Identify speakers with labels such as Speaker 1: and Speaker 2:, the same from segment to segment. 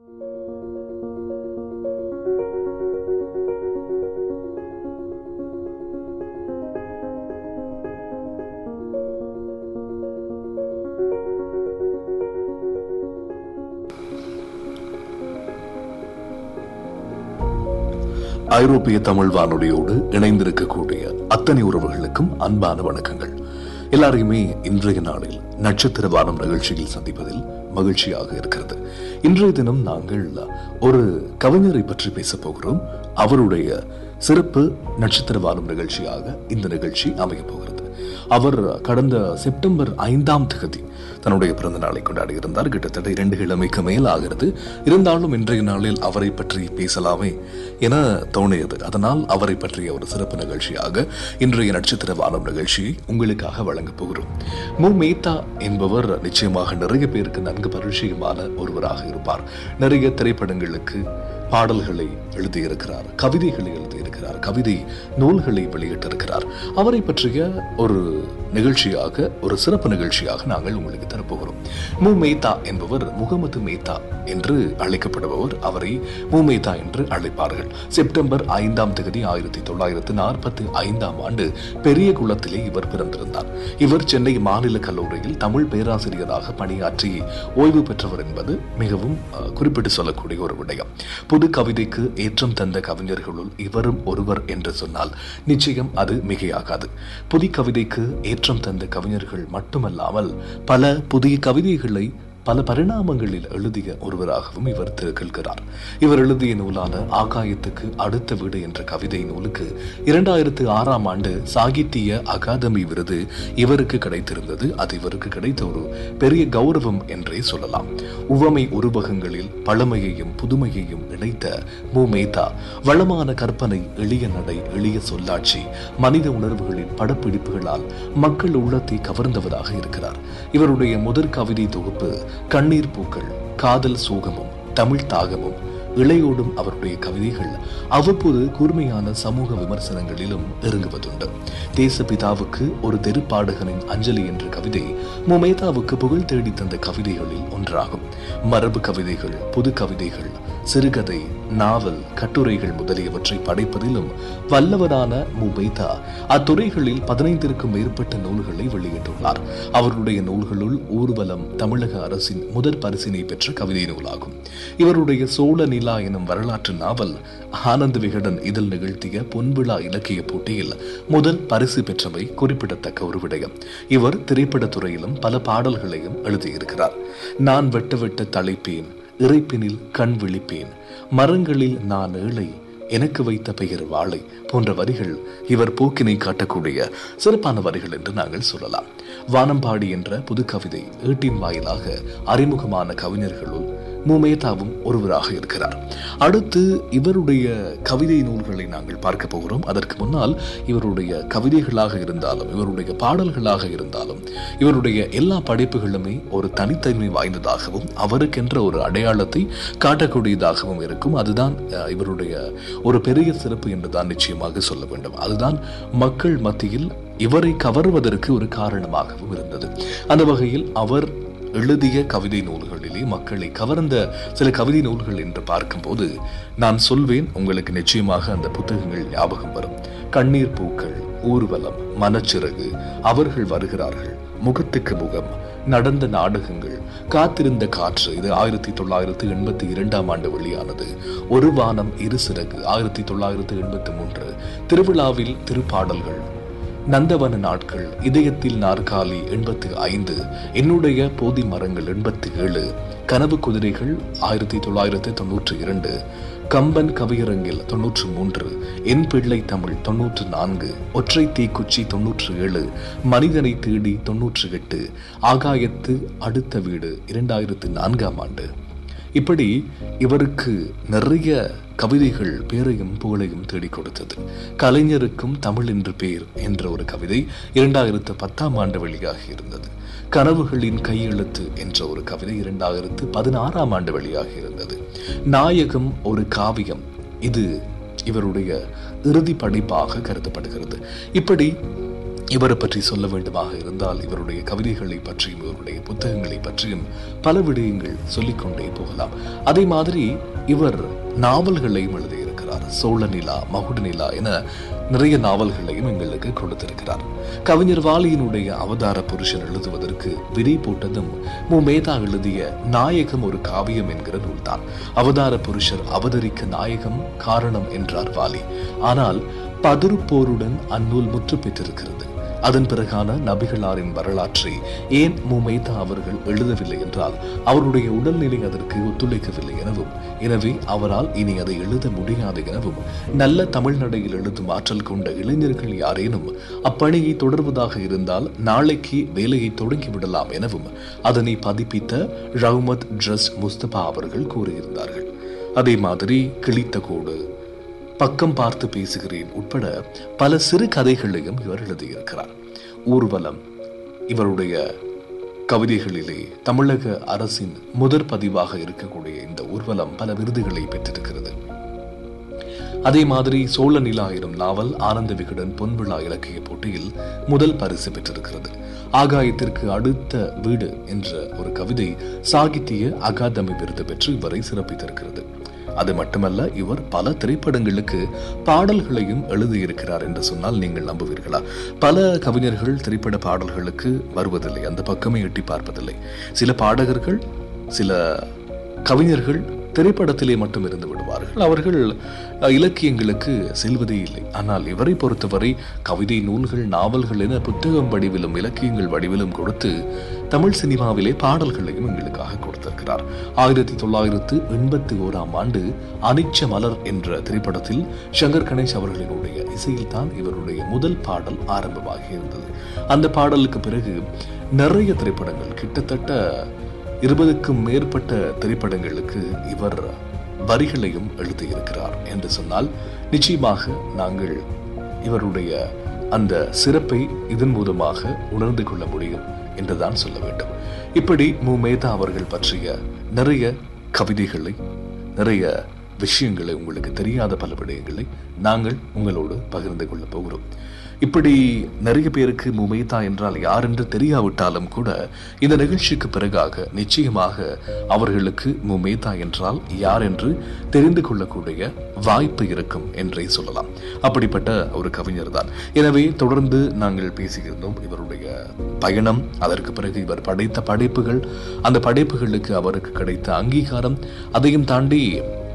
Speaker 1: ஐரோப்பிய தமிழ் வானொலியோடு இணைந்திருக்கக்கூடிய அத்தனை உறவுகளுக்கும் அன்பான வணக்கங்கள் எல்லாரையுமே இன்றைய நாளில் நட்சத்திர வானம் நிகழ்ச்சியில் சந்திப்பதில் மகிழ்ச்சியாக இருக்கிறது இன்றைய தினம் நாங்கள் ஒரு கவிஞரை பற்றி பேசப் போகிறோம் அவருடைய சிறப்பு நட்சத்திர வானம் நிகழ்ச்சியாக இந்த நிகழ்ச்சி அமையப் போகிறது அவர் கடந்த செப்டம்பர் ஐந்தாம் தேதி தன்னுடைய பிறந்த நாளை கொண்டாடி இருந்தார் கிட்டத்தட்ட இரண்டு கிழமைக்கு மேல் ஆகிறது இருந்தாலும் இன்றைய நாளில் அவரை பற்றி பேசலாமே என தோணியது அதனால் அவரை பற்றிய ஒரு சிறப்பு நிகழ்ச்சியாக இன்றைய நட்சத்திர வானம் நிகழ்ச்சியை உங்களுக்காக வழங்கப் போகிறோம் மு மேத்தா என்பவர் நிச்சயமாக நிறைய பேருக்கு நன்கு பரிச்சயமான ஒருவராக இருப்பார் நிறைய திரைப்படங்களுக்கு பாடல்களை எழுதியிருக்கிறார் கவிதைகளை எழுதியிருக்கிறார் கவிதை நூல்களை வெளியிட்டிருக்கிறார் அவரை பற்றிய ஒரு நிகழ்ச்சியாக ஒரு சிறப்பு நிகழ்ச்சியாக நாங்கள் உங்களுக்கு தரப்போகிறோம் மு மேத்தா என்பவர் முகமது மேத்தா என்று அழைக்கப்படுபவர் அவரை மு மேத்தா என்று அழைப்பார்கள் செப்டம்பர் ஐந்தாம் தேதி ஆயிரத்தி தொள்ளாயிரத்து நாற்பத்தி ஐந்தாம் ஆண்டு பெரிய குளத்திலே இவர் பிறந்திருந்தார் இவர் சென்னை மாநில கல்லூரியில் தமிழ் பேராசிரியராக பணியாற்றி ஓய்வு பெற்றவர் என்பது மிகவும் அஹ், குறிப்பிட்டு சொல்லக்கூடிய ஒரு விடயம் புது கவிதைக்கு ஏற்றம் தந்த கவிஞர்களுள் இவரும் ஒருவர் என்று சொன்னால் நிச்சயம் அது மிகையாகாது புது கவிதைக்கு ஏற்றம் தந்த கவிஞர்கள் மட்டுமல்லாமல் பல புதிய கவிதைகளை பல பரிணாமங்களில் எழுதிய ஒருவராகவும் இவர் திகழ்கிறார் இவர் எழுதிய நூலான ஆகாயத்துக்கு அடுத்த வீடு என்ற கவிதை நூலுக்கு இரண்டாயிரத்து ஆறாம் ஆண்டு சாகித்ய அகாதமி விருது இவருக்கு கிடைத்திருந்தது அது இவருக்கு கிடைத்த ஒரு பெரிய கௌரவம் என்றே சொல்லலாம் உவமை உருவகங்களில் பழமையையும் புதுமையையும் இணைத்த மு மேத்தா வளமான கற்பனை எளிய நடை எளிய சொல்லாட்சி மனித உணர்வுகளின் படப்பிடிப்புகளால் மக்கள் உள்ளத்தை கவர்ந்தவராக இருக்கிறார் இவருடைய முதற் கவிதை தொகுப்பு கண்ணீர் பூக்கள் காதல் சோகமும் தமிழ் தாகமும் இளையோடும் அவருடைய கவிதைகள் அவ்வப்போது கூர்மையான சமூக விமர்சனங்களிலும் இறங்குவதுண்டு தேசபிதாவுக்கு ஒரு தெருப்பாடகனின் அஞ்சலி என்ற கவிதை முமேதாவுக்கு புகழ் தேடி தந்த கவிதைகளில் ஒன்றாகும் மரபு கவிதைகள் புது கவிதைகள் சிறுகதை நாவல் கட்டுரைகள் முதலியவற்றை படைப்பதிலும் வல்லவரான முபைதா அத்துறைகளில் பதினைந்திற்கும் மேற்பட்ட நூல்களை வெளியிட்டுள்ளார் அவருடைய நூல்களுள் ஊர்வலம் தமிழக அரசின் முதற் பரிசினை பெற்ற கவிதை நூலாகும் இவருடைய சோழ நிலா எனும் வரலாற்று நாவல் ஆனந்த விகடன் இதழ் நிகழ்த்திய பொன்விழா இலக்கிய போட்டியில் முதல் பரிசு பெற்றமை குறிப்பிடத்தக்க ஒரு விடயம் இவர் திரைப்படத் துறையிலும் பல பாடல்களையும் எழுதியிருக்கிறார் நான் வெட்ட வெட்ட தலைப்பேன் இறைப்பினில் கண் விழிப்பேன் மரங்களில் நான் ஏழை எனக்கு வைத்த பெயர் வாழை போன்ற வரிகள் இவர் போக்கினை காட்டக்கூடிய சிறப்பான வரிகள் என்று நாங்கள் சொல்லலாம் வானம்பாடி என்ற புது கவிதை ஈட்டின் வாயிலாக அறிமுகமான கவிஞர்களுள் முமேதாவும் ஒருவராக இருக்கிறார் அடுத்து இவருடைய கவிதை நூல்களை நாங்கள் பார்க்க போகிறோம் அதற்கு முன்னால் இவருடைய கவிதைகளாக இருந்தாலும் இவருடைய பாடல்களாக இருந்தாலும் இவருடைய எல்லா படைப்புகளுமே ஒரு தனித்தன்மை வாய்ந்ததாகவும் அவருக்கென்ற ஒரு அடையாளத்தை காட்டக்கூடியதாகவும் இருக்கும் அதுதான் அஹ், இவருடைய ஒரு பெரிய சிறப்பு என்றுதான் நிச்சயமாக சொல்ல வேண்டும் அதுதான் மக்கள் மத்தியில் இவரை கவர்வதற்கு ஒரு காரணமாகவும் இருந்தது அந்த வகையில் அவர் எழுதிய கவிதை நூல்களிலே மக்களை கவர்ந்த சில கவிதை நூல்கள் என்று பார்க்கும்போது நான் சொல்வேன் உங்களுக்கு நிச்சயமாக அந்த புத்தகங்கள் ஞாபகம் வரும் கண்ணீர் பூக்கள் ஊர்வலம் மனச்சிறகு அவர்கள் வருகிறார்கள் முகத்துக்கு முகம் நடந்த நாடகங்கள் காத்திருந்த காற்று இது ஆயிரத்தி தொள்ளாயிரத்து எண்பத்தி இரண்டாம் ஆண்டு வெளியானது ஒரு வானம் இரு சிறகு ஆயிரத்தி தொள்ளாயிரத்து எண்பத்தி மூன்று திருவிழாவில் திருப்பாடல்கள் நந்தவன நாட்கள் இதயத்தில் நாற்காலி எண்பத்தி ஐந்து என்னுடைய போதி மரங்கள் எண்பத்தி ஏழு கனவு குதிரைகள் ஆயிரத்தி தொள்ளாயிரத்தி தொன்னூற்றி இரண்டு கம்பன் கவியரங்கில் தொன்னூற்று மூன்று என் பிள்ளை தமிழ் தொன்னூற்று நான்கு ஒற்றை தீக்குச்சி தொன்னூற்று ஏழு மனிதனை தேடி தொன்னூற்று எட்டு ஆகாயத்து அடுத்த வீடு இரண்டாயிரத்து நான்காம் ஆண்டு இப்படி இவருக்கு நிறைய கவிதைகள் பேரையும் புகழையும் தேடிக் கொடுத்தது கலைஞருக்கும் தமிழ் என்று பேர் என்ற ஒரு கவிதை இரண்டாயிரத்து பத்தாம் ஆண்டு வெளியாகி இருந்தது கனவுகளின் கையெழுத்து என்ற ஒரு கவிதை இரண்டாயிரத்து பதினாறாம் ஆண்டு வெளியாகி இருந்தது நாயகம் ஒரு காவியம் இது இவருடைய இறுதி படைப்பாக கருதப்படுகிறது இப்படி இவரை பற்றி சொல்ல வேண்டுமாக இருந்தால் இவருடைய கவிதைகளை பற்றியும் இவருடைய புத்தகங்களை பற்றியும் பல விடயங்கள் சொல்லிக்கொண்டே போகலாம் அதே மாதிரி இவர் நாவல்களையும் எழுதியிருக்கிறார் சோழ நிலா மகுட நிலா என நிறைய நாவல்களையும் எங்களுக்கு கொடுத்திருக்கிறார் கவிஞர் வாலியினுடைய அவதார புருஷன் எழுதுவதற்கு விதை போட்டதும் மு மேதா எழுதிய நாயகம் ஒரு காவியம் என்கிற நூல்தான் அவதார புருஷர் அவதரிக்க நாயகம் காரணம் என்றார் வாலி ஆனால் பதிருப்போருடன் அந்நூல் முற்று பெற்றிருக்கிறது அதன் பிறகான நபிகளாரின் வரலாற்றை ஏன் முமைதா அவர்கள் எழுதவில்லை என்றால் அவருடைய உடல்நிலை அதற்கு ஒத்துழைக்கவில்லை எனவும் எனவே அவரால் இனி அதை எழுத முடியாது எனவும் நல்ல தமிழ்நடையில் எழுதும் ஆற்றல் கொண்ட இளைஞர்கள் யாரேனும் அப்பணியை தொடர்வதாக இருந்தால் நாளைக்கு வேலையை தொடங்கிவிடலாம் எனவும் அதனை பதிப்பித்த ரவுமத் ட்ரஸ் முஸ்தபா அவர்கள் கூறியிருந்தார்கள் அதே மாதிரி கிழித்த கோடு பக்கம் பார்த்து பேசுகிறேன் உட்பட பல சிறு கதைகளையும் இவர் எழுதியிருக்கிறார் ஊர்வலம் இவருடைய கவிதைகளிலே தமிழக அரசின் முதற் பதிவாக இருக்கக்கூடிய இந்த ஊர்வலம் பல விருதுகளை பெற்றிருக்கிறது அதே மாதிரி சோழ நிலாயிரம் நாவல் ஆனந்த விகடன் பொன்விழா இலக்கிய போட்டியில் முதல் பரிசு பெற்றிருக்கிறது ஆகாயத்திற்கு அடுத்த வீடு என்ற ஒரு கவிதை சாகித்ய அகாதமி விருது பெற்று இவரை சிறப்பித்திருக்கிறது அது மட்டுமல்ல இவர் பல திரைப்படங்களுக்கு பாடல்களையும் எழுதியிருக்கிறார் என்று சொன்னால் நீங்கள் நம்புவீர்களா பல கவிஞர்கள் திரைப்பட பாடல்களுக்கு வருவதில்லை அந்த பக்கமே எட்டி பார்ப்பதில்லை சில பாடகர்கள் சில கவிஞர்கள் திரைப்படத்திலே மட்டும் இருந்து விடுவார்கள் அவர்கள் அஹ், இலக்கியங்களுக்கு செல்வதே இல்லை ஆனால் இவரை பொறுத்தவரை கவிதை நூல்கள் நாவல்கள் என புத்தகம் வடிவிலும் இலக்கியங்கள் வடிவிலும் கொடுத்து தமிழ் சினிமாவிலே பாடல்களையும் எங்களுக்காக கொடுத்திருக்கிறார் ஆயிரத்தி தொள்ளாயிரத்து எண்பத்தி ஓராம் ஆண்டு அனிச்ச மலர் என்ற திரைப்படத்தில் சங்கர் கணேஷ் அவர்களினுடைய இசையில் தான் இவருடைய முதல் பாடல் ஆரம்பமாகி இருந்தது அந்த பாடலுக்கு பிறகு நிறைய திரைப்படங்கள் கிட்டத்தட்ட இருபதுக்கும் மேற்பட்ட திரைப்படங்களுக்கு இவர் வரிகளையும் எழுதியிருக்கிறார் என்று சொன்னால் நிச்சயமாக நாங்கள் இவருடைய அந்த சிறப்பை இதன் மூலமாக உணர்ந்து கொள்ள முடியும் என்றுதான் சொல்ல வேண்டும் இப்படி மு மேதா அவர்கள் பற்றிய நிறைய கவிதைகளை நிறைய விஷயங்களை உங்களுக்கு தெரியாத பல விடயங்களை நாங்கள் உங்களோடு பகிர்ந்து கொள்ளப் போகிறோம் இப்படி நிறைய பேருக்கு முமைதா என்றால் யார் என்று தெரியாவிட்டாலும் கூட இந்த நிகழ்ச்சிக்கு பிறகாக நிச்சயமாக அவர்களுக்கு முமேதா என்றால் யார் என்று தெரிந்து கொள்ளக்கூடிய வாய்ப்பு இருக்கும் என்றே சொல்லலாம் அப்படிப்பட்ட ஒரு கவிஞர் தான் எனவே தொடர்ந்து நாங்கள் பேசியிருந்தோம் இவருடைய பயணம் அதற்கு பிறகு இவர் படைத்த படைப்புகள் அந்த படைப்புகளுக்கு அவருக்கு கிடைத்த அங்கீகாரம் அதையும் தாண்டி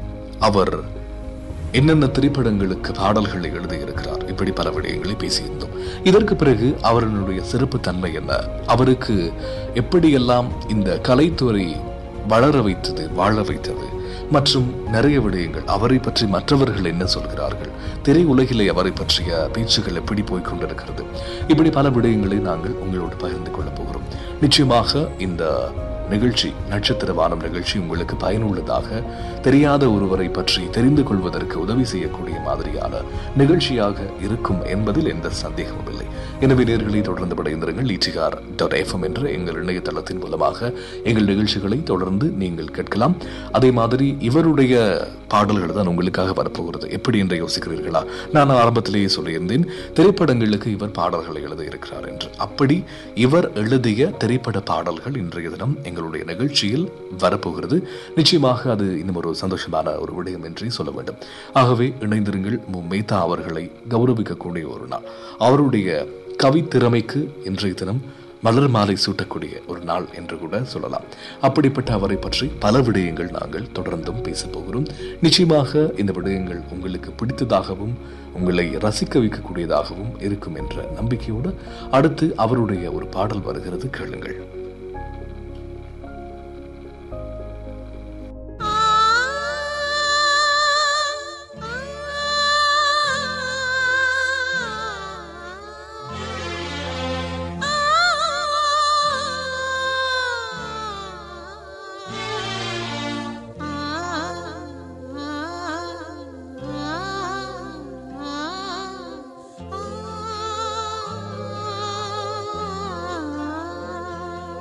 Speaker 1: அவர் என்னென்ன திரைப்படங்களுக்கு பாடல்களை எழுதியிருக்கிறார் இப்படி பல விடயங்களை பேசியிருந்தோம் இதற்கு பிறகு அவர்களுடைய சிறப்பு தன்மை என்ன அவருக்கு எப்படியெல்லாம் இந்த கலைத்துறை வளர வைத்தது வாழ வைத்தது மற்றும் நிறைய விடயங்கள் அவரை பற்றி மற்றவர்கள் என்ன சொல்கிறார்கள் திரை உலகிலே அவரை பற்றிய பேச்சுகள் எப்படி போய்க் கொண்டிருக்கிறது இப்படி பல விடயங்களை நாங்கள் உங்களோடு பகிர்ந்து கொள்ளப் போகிறோம் நிச்சயமாக இந்த நிகழ்ச்சி நட்சத்திர வானம் நிகழ்ச்சி உங்களுக்கு பயனுள்ளதாக தெரியாத ஒருவரை பற்றி தெரிந்து கொள்வதற்கு உதவி செய்யக்கூடிய மாதிரியான நிகழ்ச்சியாக இருக்கும் என்பதில் எந்த சந்தேகமும் இல்லை எனவே நேர்களை தொடர்ந்து படைந்திருங்கள் ஈச்சிகார் டாட் எஃப்எம் என்ற எங்கள் இணையதளத்தின் மூலமாக எங்கள் நிகழ்ச்சிகளை தொடர்ந்து நீங்கள் கேட்கலாம் அதே மாதிரி இவருடைய பாடல்கள் தான் உங்களுக்காக வரப்போகிறது எப்படி என்று யோசிக்கிறீர்களா நான் ஆரம்பத்திலேயே சொல்லியிருந்தேன் திரைப்படங்களுக்கு இவர் பாடல்களை எழுத இருக்கிறார் என்று அப்படி இவர் எழுதிய திரைப்பட பாடல்கள் இன்றைய தினம் எங்களுடைய நிகழ்ச்சியில் வரப்போகிறது நிச்சயமாக அது இன்னும் ஒரு சந்தோஷமான ஒரு விடயம் என்றே சொல்ல வேண்டும் ஆகவே இணைந்திருங்கள் மு மேத்தா அவர்களை கௌரவிக்கக்கூடிய ஒரு நாள் அவருடைய கவித்திறமைக்கு இன்றைய தினம் மலர் மாலை சூட்டக்கூடிய ஒரு நாள் என்று கூட சொல்லலாம் அப்படிப்பட்ட அவரை பற்றி பல விடயங்கள் நாங்கள் தொடர்ந்தும் பேசப் போகிறோம் நிச்சயமாக இந்த விடயங்கள் உங்களுக்கு பிடித்ததாகவும் உங்களை ரசிக்க வைக்கக்கூடியதாகவும் இருக்கும் என்ற நம்பிக்கையோடு அடுத்து அவருடைய ஒரு பாடல் வருகிறது கேளுங்கள்
Speaker 2: ஆ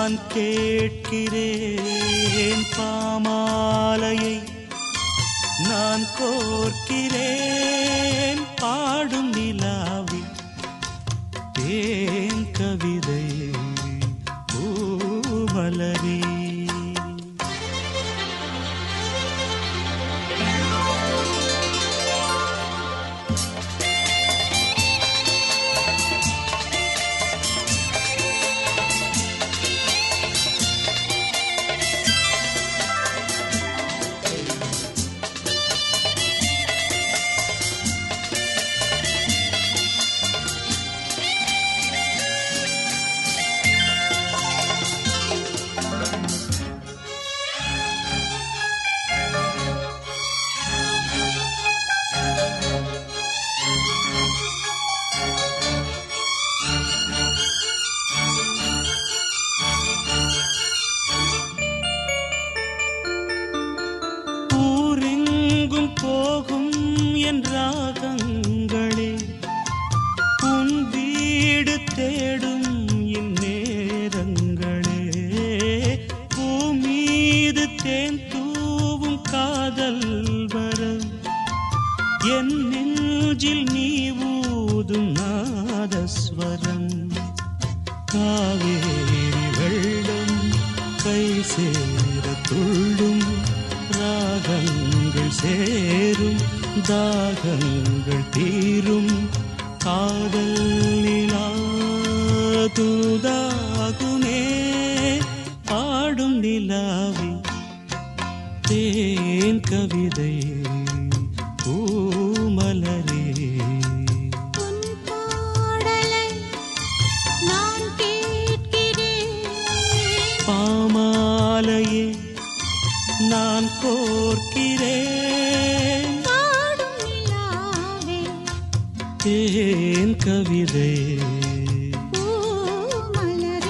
Speaker 2: நான் கேட்கிறேன் பாமாலையை நான் கோர்க்கிறேன் பாடும் நிலாவில் தேன் கவிதை பூமலரே ஊரெங்கும் போகும் என் ராகங்களே உன் வீடு தேடும் இந்நேரங்களே பூமீது தேன் தூவும் காதல் வரம் என் நெஞ்சில் நீ ஊதும் நாதஸ்வரம் காவேரி வெள்ளம் கை சேர துள்ளும் ராகங்கள் சேரும் தாகங்கள் தீரும் காதல் நிலா தூதாகுமே பாடும் நிலாவி தேன் கவிதை பூமலரே
Speaker 3: உன் பாடலை நான் கேட்கிறேன்
Speaker 2: பாமாலையே நான் கோர்க்கிறேன்
Speaker 3: பாடும் நிலாவே
Speaker 2: தேன் கவிதை
Speaker 3: பூமலரே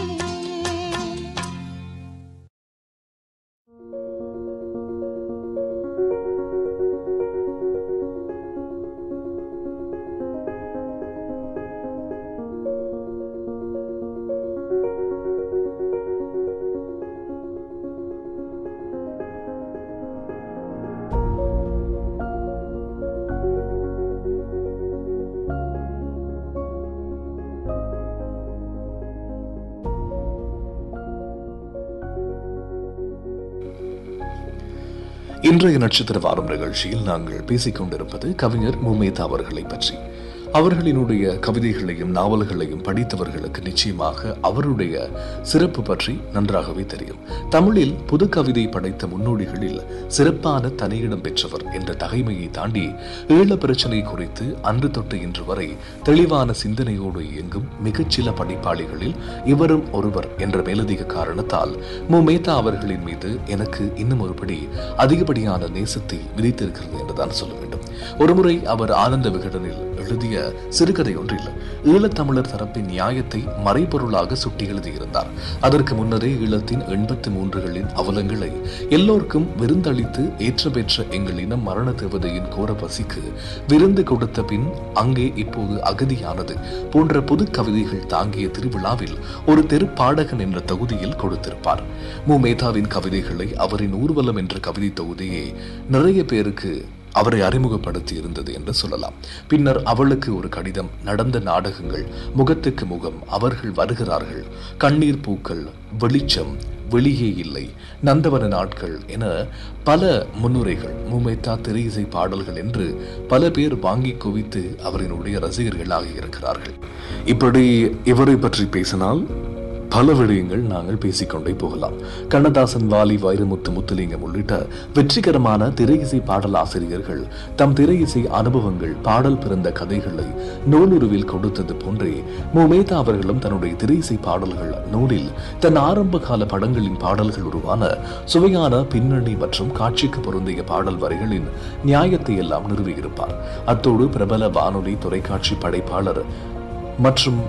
Speaker 1: இன்றைய நட்சத்திர வாரம் நிகழ்ச்சியில் நாங்கள் பேசிக் கொண்டிருப்பது கவிஞர் முமேதா அவர்களை பற்றி அவர்களினுடைய கவிதைகளையும் நாவல்களையும் படித்தவர்களுக்கு நிச்சயமாக அவருடைய சிறப்பு பற்றி நன்றாகவே தெரியும் தமிழில் புது கவிதை படைத்த முன்னோடிகளில் சிறப்பான தனியிடம் பெற்றவர் என்ற தகைமையை தாண்டி ஈழ பிரச்சனை குறித்து அன்று தொட்டு இன்று வரை தெளிவான சிந்தனையோடு இயங்கும் மிகச்சில படைப்பாளிகளில் இவரும் ஒருவர் என்ற மேலதிக காரணத்தால் மு மேத்தா அவர்களின் மீது எனக்கு இன்னும் ஒருபடி அதிகப்படியான நேசத்தை விதித்திருக்கிறது என்றுதான் சொல்ல வேண்டும் ஒருமுறை அவர் ஆனந்த விகடனில் எழுதிய சிறுகதை ஒன்றில் ஈழத்தமிழர் தரப்பின் நியாயத்தை மறைபொருளாக சுட்டி எழுதியிருந்தார் அதற்கு முன்னரே ஈழத்தின் எண்பத்தி மூன்றுகளின் அவலங்களை எல்லோருக்கும் விருந்தளித்து ஏற்ற பெற்ற எங்கள் இனம் மரண தேவதையின் கோர பசிக்கு விருந்து கொடுத்த பின் அங்கே இப்போது அகதியானது போன்ற புது கவிதைகள் தாங்கிய திருவிழாவில் ஒரு தெருப்பாடகன் என்ற தொகுதியில் கொடுத்திருப்பார் மு மேதாவின் கவிதைகளை அவரின் ஊர்வலம் என்ற கவிதை தொகுதியே நிறைய பேருக்கு அவரை அறிமுகப்படுத்தி இருந்தது என்று சொல்லலாம் பின்னர் அவளுக்கு ஒரு கடிதம் நடந்த நாடகங்கள் முகத்துக்கு முகம் அவர்கள் வருகிறார்கள் கண்ணீர் பூக்கள் வெளிச்சம் வெளியே இல்லை நந்தவன நாட்கள் என பல முன்னுரைகள் முமைத்தா திரையிசை பாடல்கள் என்று பல பேர் வாங்கி குவித்து அவரினுடைய ரசிகர்களாக இருக்கிறார்கள் இப்படி இவரை பற்றி பேசினால் பல விடயங்கள் நாங்கள் பேசிக்கொண்டே போகலாம் கண்ணதாசன் வாலி வைரமுத்து முத்துலிங்கம் உள்ளிட்ட வெற்றிகரமான திரையிசை பாடல் ஆசிரியர்கள் தம் திரையிசை அனுபவங்கள் பாடல் பிறந்த கதைகளை நூலுருவில் கொடுத்தது போன்றே முமேதா அவர்களும் தன்னுடைய திரையிசை பாடல்கள் நூலில் தன் ஆரம்ப கால படங்களின் பாடல்கள் உருவான சுவையான பின்னணி மற்றும் காட்சிக்கு பொருந்திய பாடல் வரிகளின் நியாயத்தை எல்லாம் நிறுவியிருப்பார் அத்தோடு பிரபல வானொலி தொலைக்காட்சி படைப்பாளர் மற்றும்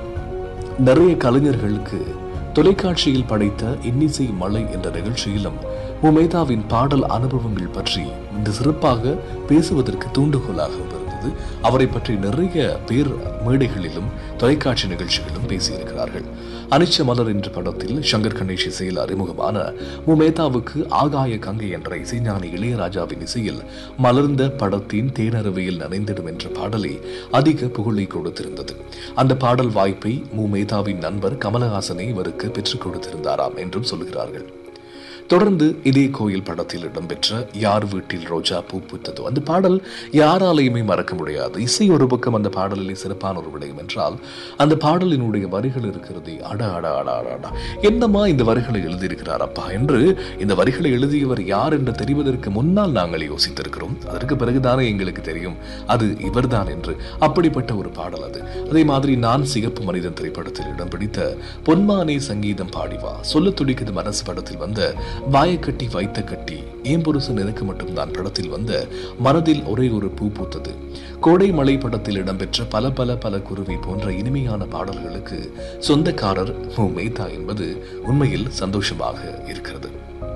Speaker 1: நிறைய கலைஞர்களுக்கு தொலைக்காட்சியில் படைத்த இன்னிசை மலை என்ற நிகழ்ச்சியிலும் முமேதாவின் பாடல் அனுபவங்கள் பற்றி இந்த சிறப்பாக பேசுவதற்கு தூண்டுகோலாக இருந்தது இருந்தது அவரை பற்றி நிறைய பேர் மேடைகளிலும் தொலைக்காட்சி நிகழ்ச்சிகளிலும் பேசியிருக்கிறார்கள் அனிச்ச மலர் என்ற படத்தில் சங்கர் கணேஷ் இசையில் அறிமுகமான முமேதாவுக்கு ஆகாய கங்கை என்ற இசைஞானி இளையராஜாவின் இசையில் மலர்ந்த படத்தின் தேனறவையில் நனைந்திடும் என்ற பாடலை அதிக புகழை கொடுத்திருந்தது அந்த பாடல் வாய்ப்பை முமேதாவின் நண்பர் கமலஹாசனை இவருக்கு பெற்றுக் கொடுத்திருந்தாராம் என்றும் சொல்கிறார்கள் தொடர்ந்து இதே கோயில் படத்தில் இடம்பெற்ற யார் வீட்டில் ரோஜா பூ பூத்ததோ அந்த பாடல் யாராலையுமே மறக்க முடியாது இசை ஒரு பக்கம் அந்த பாடலிலே சிறப்பான ஒரு விடயம் என்றால் அந்த பாடலினுடைய வரிகள் இருக்கிறது அட அட அட அட அட என்னம்மா இந்த வரிகளை எழுதியிருக்கிறார் அப்பா என்று இந்த வரிகளை எழுதியவர் யார் என்று தெரிவதற்கு முன்னால் நாங்கள் யோசித்திருக்கிறோம் அதற்கு பிறகுதானே எங்களுக்கு தெரியும் அது இவர்தான் என்று அப்படிப்பட்ட ஒரு பாடல் அது அதே மாதிரி நான் சிகப்பு மனிதன் திரைப்படத்தில் இடம் பிடித்த பொன்மானே சங்கீதம் பாடிவா சொல்ல துடிக்குது மனசு படத்தில் வந்த வாயக்கட்டி வைத்த கட்டி ஏன் புருஷன் எனக்கு மட்டும்தான் படத்தில் வந்த மனதில் ஒரே ஒரு பூ பூத்தது கோடை மலை படத்தில் இடம்பெற்ற பல பல பல குருவி போன்ற இனிமையான பாடல்களுக்கு சொந்தக்காரர் மு மேத்தா என்பது உண்மையில் சந்தோஷமாக இருக்கிறது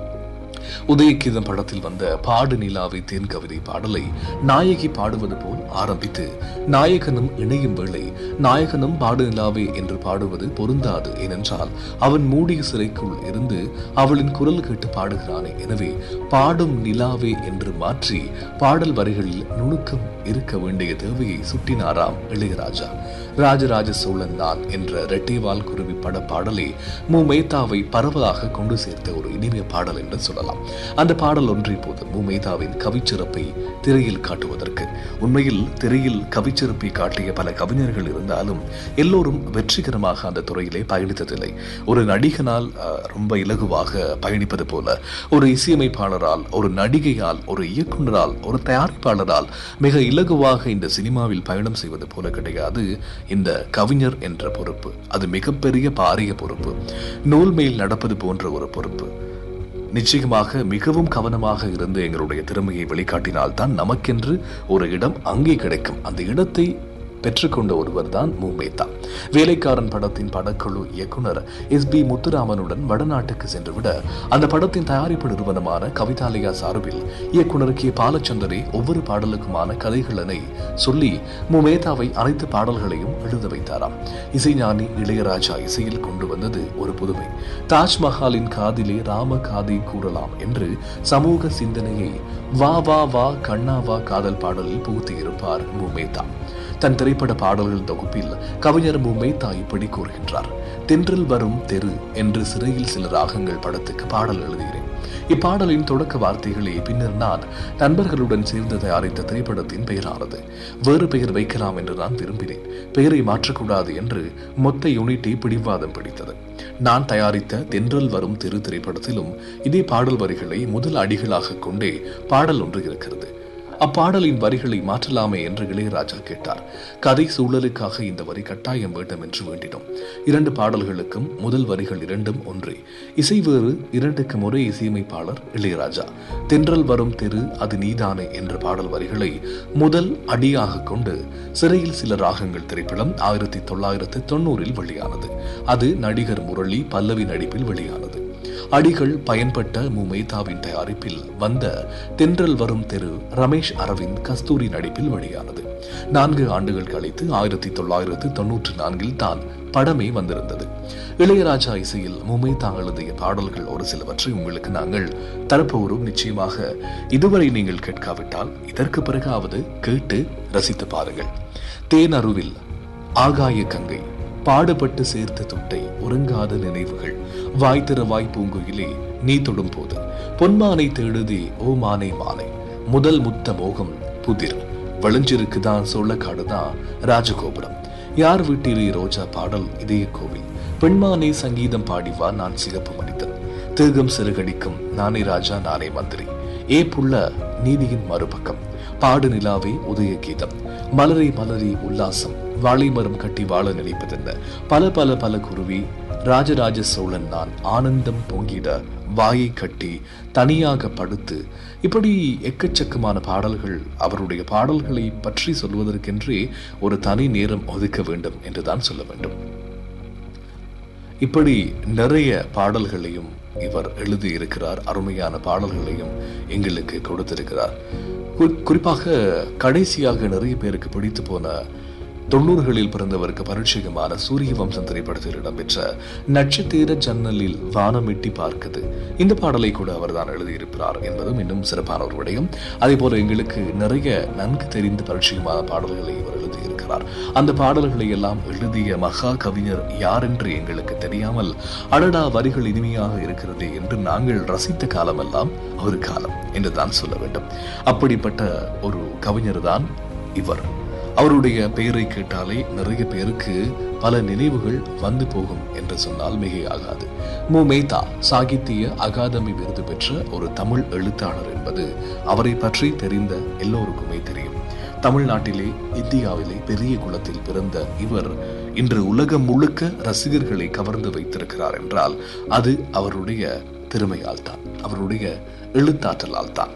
Speaker 1: உதயகீதம் படத்தில் வந்த பாடு நிலாவை தேன் கவிதை பாடலை நாயகி பாடுவது போல் ஆரம்பித்து நாயகனும் இணையும் வேளை நாயகனும் பாடு நிலாவே என்று பாடுவது பொருந்தாது ஏனென்றால் அவன் மூடிய சிறைக்குள் இருந்து அவளின் குரல் கேட்டு பாடுகிறானே எனவே பாடும் நிலாவே என்று மாற்றி பாடல் வரிகளில் நுணுக்கம் இருக்க வேண்டிய தேவையை சுட்டினாராம் இளையராஜா ராஜராஜ சோழன் நான் என்ற ரெட்டைவால் குருவி பட பாடலை மு மேத்தாவை பரவலாக கொண்டு சேர்த்த ஒரு இனிமைய பாடல் என்று சொல்லலாம் அந்த பாடல் ஒன்றை போது மு மேத்தாவின் கவிச்சிறப்பை திரையில் காட்டுவதற்கு உண்மையில் திரையில் கவிச்சிறப்பை காட்டிய பல கவிஞர்கள் இருந்தாலும் எல்லோரும் வெற்றிகரமாக அந்த துறையிலே பயணித்ததில்லை ஒரு நடிகனால் அஹ், ரொம்ப இலகுவாக பயணிப்பது போல ஒரு இசையமைப்பாளரால் ஒரு நடிகையால் ஒரு இயக்குனரால் ஒரு தயாரிப்பாளரால் மிக இலகுவாக இந்த சினிமாவில் பயணம் செய்வது போல கிடையாது இந்த கவிஞர் என்ற பொறுப்பு அது மிகப்பெரிய பாரிய பொறுப்பு நூல் மேல் நடப்பது போன்ற ஒரு பொறுப்பு நிச்சயமாக மிகவும் கவனமாக இருந்து எங்களுடைய திறமையை வெளிக்காட்டினால்தான் நமக்கென்று ஒரு இடம் அங்கே கிடைக்கும் அந்த இடத்தை பெற்றுக்கொண்ட ஒருவர் தான் மூமேத்தா வேலைக்காரன் படத்தின் படக்குழு இயக்குனர் எஸ் பி முத்துராமனுடன் வடநாட்டுக்கு சென்றுவிட அந்த படத்தின் தயாரிப்பு நிறுவனமான கவிதாலயா சார்பில் இயக்குனர் கே பாலச்சந்தரே ஒவ்வொரு பாடலுக்குமான கதைகளனை சொல்லி முமேதாவை அனைத்து பாடல்களையும் எழுத வைத்தாராம் இசைஞானி இளையராஜா இசையில் கொண்டு வந்தது ஒரு புதுமை தாஜ்மஹாலின் காதிலே ராம காதை கூறலாம் என்று சமூக சிந்தனையை வா வா வா கண்ணா வா காதல் பாடலில் புகுத்தியிருப்பார் முமேதா தன் திரைப்பட பாடல்கள் தொகுப்பில் கவிஞர் முமேதா இப்படி கூறுகின்றார் தென்றில் வரும் தெரு என்று சிறையில் சில ராகங்கள் படத்துக்கு பாடல் எழுதுகிறேன் இப்பாடலின் தொடக்க வார்த்தைகளே பின்னர் நான் நண்பர்களுடன் சேர்ந்து தயாரித்த திரைப்படத்தின் பெயரானது வேறு பெயர் வைக்கலாம் என்று நான் விரும்பினேன் பெயரை மாற்றக்கூடாது என்று மொத்த யூனிட்டை பிடிவாதம் பிடித்தது நான் தயாரித்த தென்றல் வரும் தெரு திரைப்படத்திலும் இதே பாடல் வரிகளை முதல் அடிகளாக கொண்டே பாடல் ஒன்று இருக்கிறது அப்பாடலின் வரிகளை மாற்றலாமே என்று இளையராஜா கேட்டார் கதை சூழலுக்காக இந்த வரி கட்டாயம் வேண்டும் என்று வேண்டினோம் இரண்டு பாடல்களுக்கும் முதல் வரிகள் இரண்டும் ஒன்றே இசை வேறு இரண்டுக்கும் ஒரே இசையமைப்பாளர் இளையராஜா தென்றல் வரும் தெரு அது நீதானே என்ற பாடல் வரிகளை முதல் அடியாக கொண்டு சிறையில் சில ராகங்கள் திரைப்படம் ஆயிரத்தி தொள்ளாயிரத்தி தொண்ணூறில் வெளியானது அது நடிகர் முரளி பல்லவி நடிப்பில் வெளியானது அடிகள் பயன்பட்ட மு மேத்தாவின் தயாரிப்பில் வந்த தென்றல் வரும் தெரு ரமேஷ் அரவிந்த் கஸ்தூரி நடிப்பில் வெளியானது நான்கு ஆண்டுகள் கழித்து ஆயிரத்தி தொள்ளாயிரத்து தொன்னூற்றி நான்கில் தான் படமே வந்திருந்தது இளையராஜா இசையில் முமேதா எழுதிய பாடல்கள் ஒரு சிலவற்றை உங்களுக்கு நாங்கள் தரப்போரும் நிச்சயமாக இதுவரை நீங்கள் கேட்காவிட்டால் இதற்கு பிறகாவது கேட்டு ரசித்து பாருங்கள் தேனருவில் ஆகாய கங்கை பாடுபட்டு சேர்த்த தொட்டை உறங்காத நினைவுகள் வாய் திற வாய் பூங்குயிலே நீ தொடும் போது பொன்மானை தேடுதே ஓ மானை மானை முதல் முத்த மோகம் புதிர் விளைஞ்சிருக்குதான் சோழக்காடுதான் ராஜகோபுரம் யார் வீட்டிலே ரோஜா பாடல் இதய கோவில் பெண்மானே சங்கீதம் பாடிவா நான் சிகப்பு மனிதன் தேகம் சிறுகடிக்கும் நானே ராஜா நானே மந்திரி ஏ புள்ள நீதியின் மறுபக்கம் பாடு நிலாவே உதய கீதம் மலரை மலரி உல்லாசம் வாழை மரம் கட்டி வாழ நினைப்பதென்ன பல பல பல குருவி ராஜராஜ சோழன் நான் ஆனந்தம் பொங்கிட வாயை கட்டி தனியாக படுத்து இப்படி எக்கச்சக்கமான பாடல்கள் அவருடைய பாடல்களை பற்றி சொல்வதற்கென்றே ஒரு தனி நேரம் ஒதுக்க வேண்டும் என்றுதான் சொல்ல வேண்டும் இப்படி நிறைய பாடல்களையும் இவர் எழுதியிருக்கிறார் அருமையான பாடல்களையும் எங்களுக்கு கொடுத்திருக்கிறார் குறி- குறிப்பாக கடைசியாக நிறைய பேருக்கு பிடித்து போன தொண்ணூறுகளில் பிறந்தவருக்கு பரிச்சயமான சூரிய வம்சம் திரைப்படத்தில் இடம்பெற்ற நட்சத்திர ஜன்னலில் வானம் எட்டி பார்க்குது இந்த பாடலை கூட அவர்தான் எழுதியிருக்கிறார் என்பதும் இன்னும் சிறப்பான ஒரு விடயம் அதே போல எங்களுக்கு நிறைய நன்கு தெரிந்து பரிச்சயமான பாடல்களை இவர் எழுதியிருக்கிறார் அந்த பாடல்களை எல்லாம் எழுதிய மகா கவிஞர் யார் என்று எங்களுக்கு தெரியாமல் அடடா வரிகள் இனிமையாக இருக்கிறதே என்று நாங்கள் ரசித்த காலமெல்லாம் ஒரு காலம் என்று தான் சொல்ல வேண்டும் அப்படிப்பட்ட ஒரு கவிஞர் தான் இவர் அவருடைய பெயரை கேட்டாலே நிறைய பேருக்கு பல நினைவுகள் வந்து போகும் என்று சொன்னால் மிகையாகாது மு மேத்தா சாகித்ய அகாதமி விருது பெற்ற ஒரு தமிழ் எழுத்தாளர் என்பது அவரை பற்றி தெரிந்த எல்லோருக்குமே தெரியும் தமிழ்நாட்டிலே இந்தியாவிலே பெரிய குலத்தில் பிறந்த இவர் இன்று உலகம் முழுக்க ரசிகர்களை கவர்ந்து வைத்திருக்கிறார் என்றால் அது அவருடைய திறமையால் தான் அவருடைய எழுத்தாற்றலால் தான்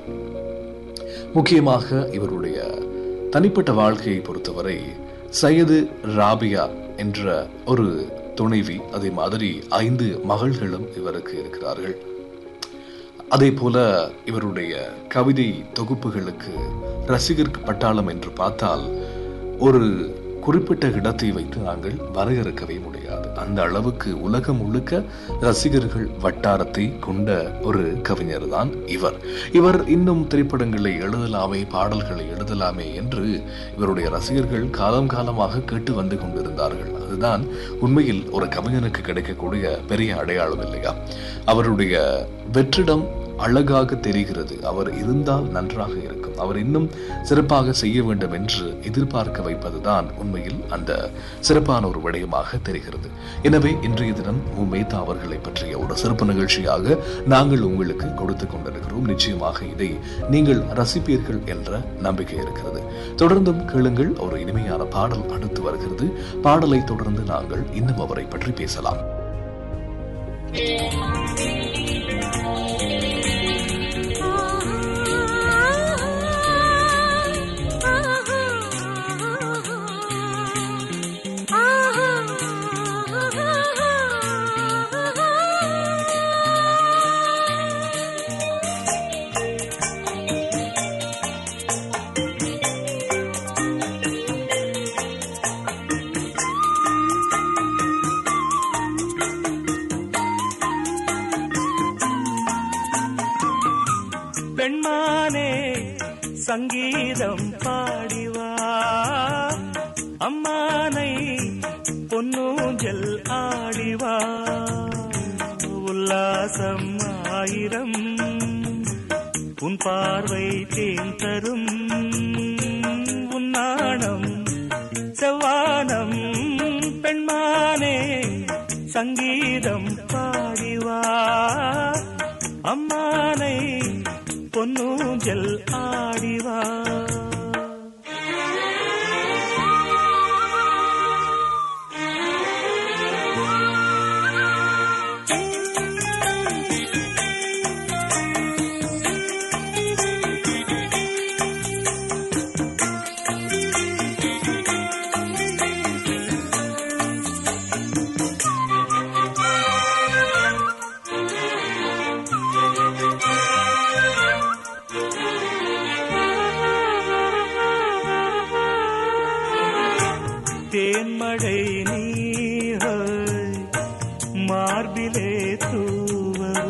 Speaker 1: முக்கியமாக இவருடைய தனிப்பட்ட வாழ்க்கையை பொறுத்தவரை சையது ராபியா என்ற ஒரு துணைவி அதே மாதிரி ஐந்து மகள்களும் இவருக்கு இருக்கிறார்கள் அதே போல இவருடைய கவிதை தொகுப்புகளுக்கு ரசிகர் பட்டாளம் என்று பார்த்தால் ஒரு குறிப்பிட்ட இடத்தை வைத்து நாங்கள் வரையறுக்கவே முடியாது அந்த அளவுக்கு உலகம் முழுக்க ரசிகர்கள் வட்டாரத்தை கொண்ட ஒரு கவிஞர் தான் இவர் இவர் இன்னும் திரைப்படங்களை எழுதலாமே பாடல்களை எழுதலாமே என்று இவருடைய ரசிகர்கள் காலம் காலமாக கேட்டு வந்து கொண்டிருந்தார்கள் அதுதான் உண்மையில் ஒரு கவிஞனுக்கு கிடைக்கக்கூடிய பெரிய அடையாளம் இல்லையா அவருடைய வெற்றிடம் அழகாக தெரிகிறது அவர் இருந்தால் நன்றாக இருக்கும் அவர் இன்னும் சிறப்பாக செய்ய வேண்டும் என்று எதிர்பார்க்க வைப்பதுதான் உண்மையில் அந்த சிறப்பான ஒரு விடயமாக தெரிகிறது எனவே இன்றைய தினம் மு மேத்தா அவர்களை பற்றிய ஒரு சிறப்பு நிகழ்ச்சியாக நாங்கள் உங்களுக்கு கொடுத்து கொண்டிருக்கிறோம் நிச்சயமாக இதை நீங்கள் ரசிப்பீர்கள் என்ற நம்பிக்கை இருக்கிறது தொடர்ந்தும் கேளுங்கள் ஒரு இனிமையான பாடல் அடுத்து வருகிறது பாடலை தொடர்ந்து நாங்கள் இன்னும் அவரை பற்றி பேசலாம்
Speaker 2: பெண்மானே சங்கீதம் பாடிவா அம்மானை பொன்னூஞ்சல் ஆடிவா உல்லாசம் ஆயிரம் உன் பார்வை தேன் தரும் உன் நாணம் செவ்வானம் பெண்மானே சங்கீதம் பாடிவா அம்மானை பொன்னூஞ்சல் ஆடிவா தேன்மழை நீர் மார்பிலே தூவரு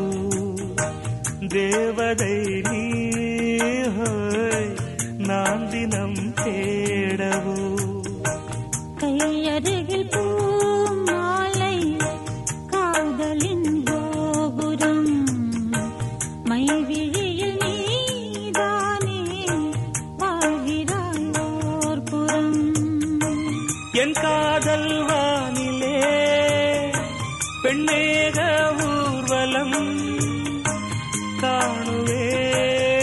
Speaker 2: தேவதை நீர் நான் தினம் தேடவோ
Speaker 3: கையருகில் பூமாலை காதலின் கோபுரம் மைவிழியில் நீதானே வாழ்கிறாய் ஓர் புறம்
Speaker 2: என் காதல் வானிலே பெண்ணேக ஊர்வலம் காணுவே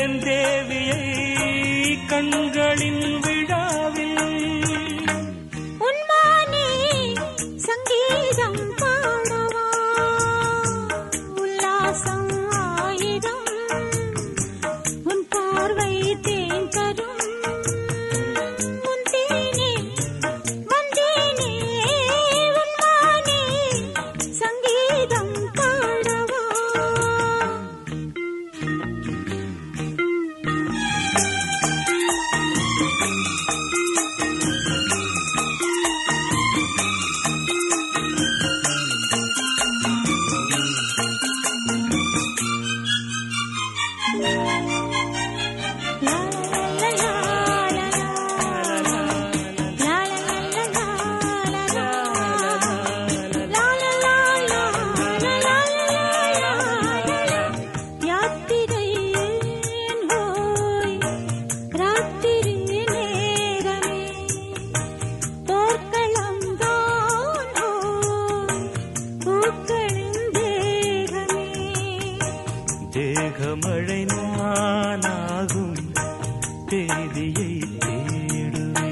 Speaker 2: மேகமழை நானாகும் தேதியை தேடுவே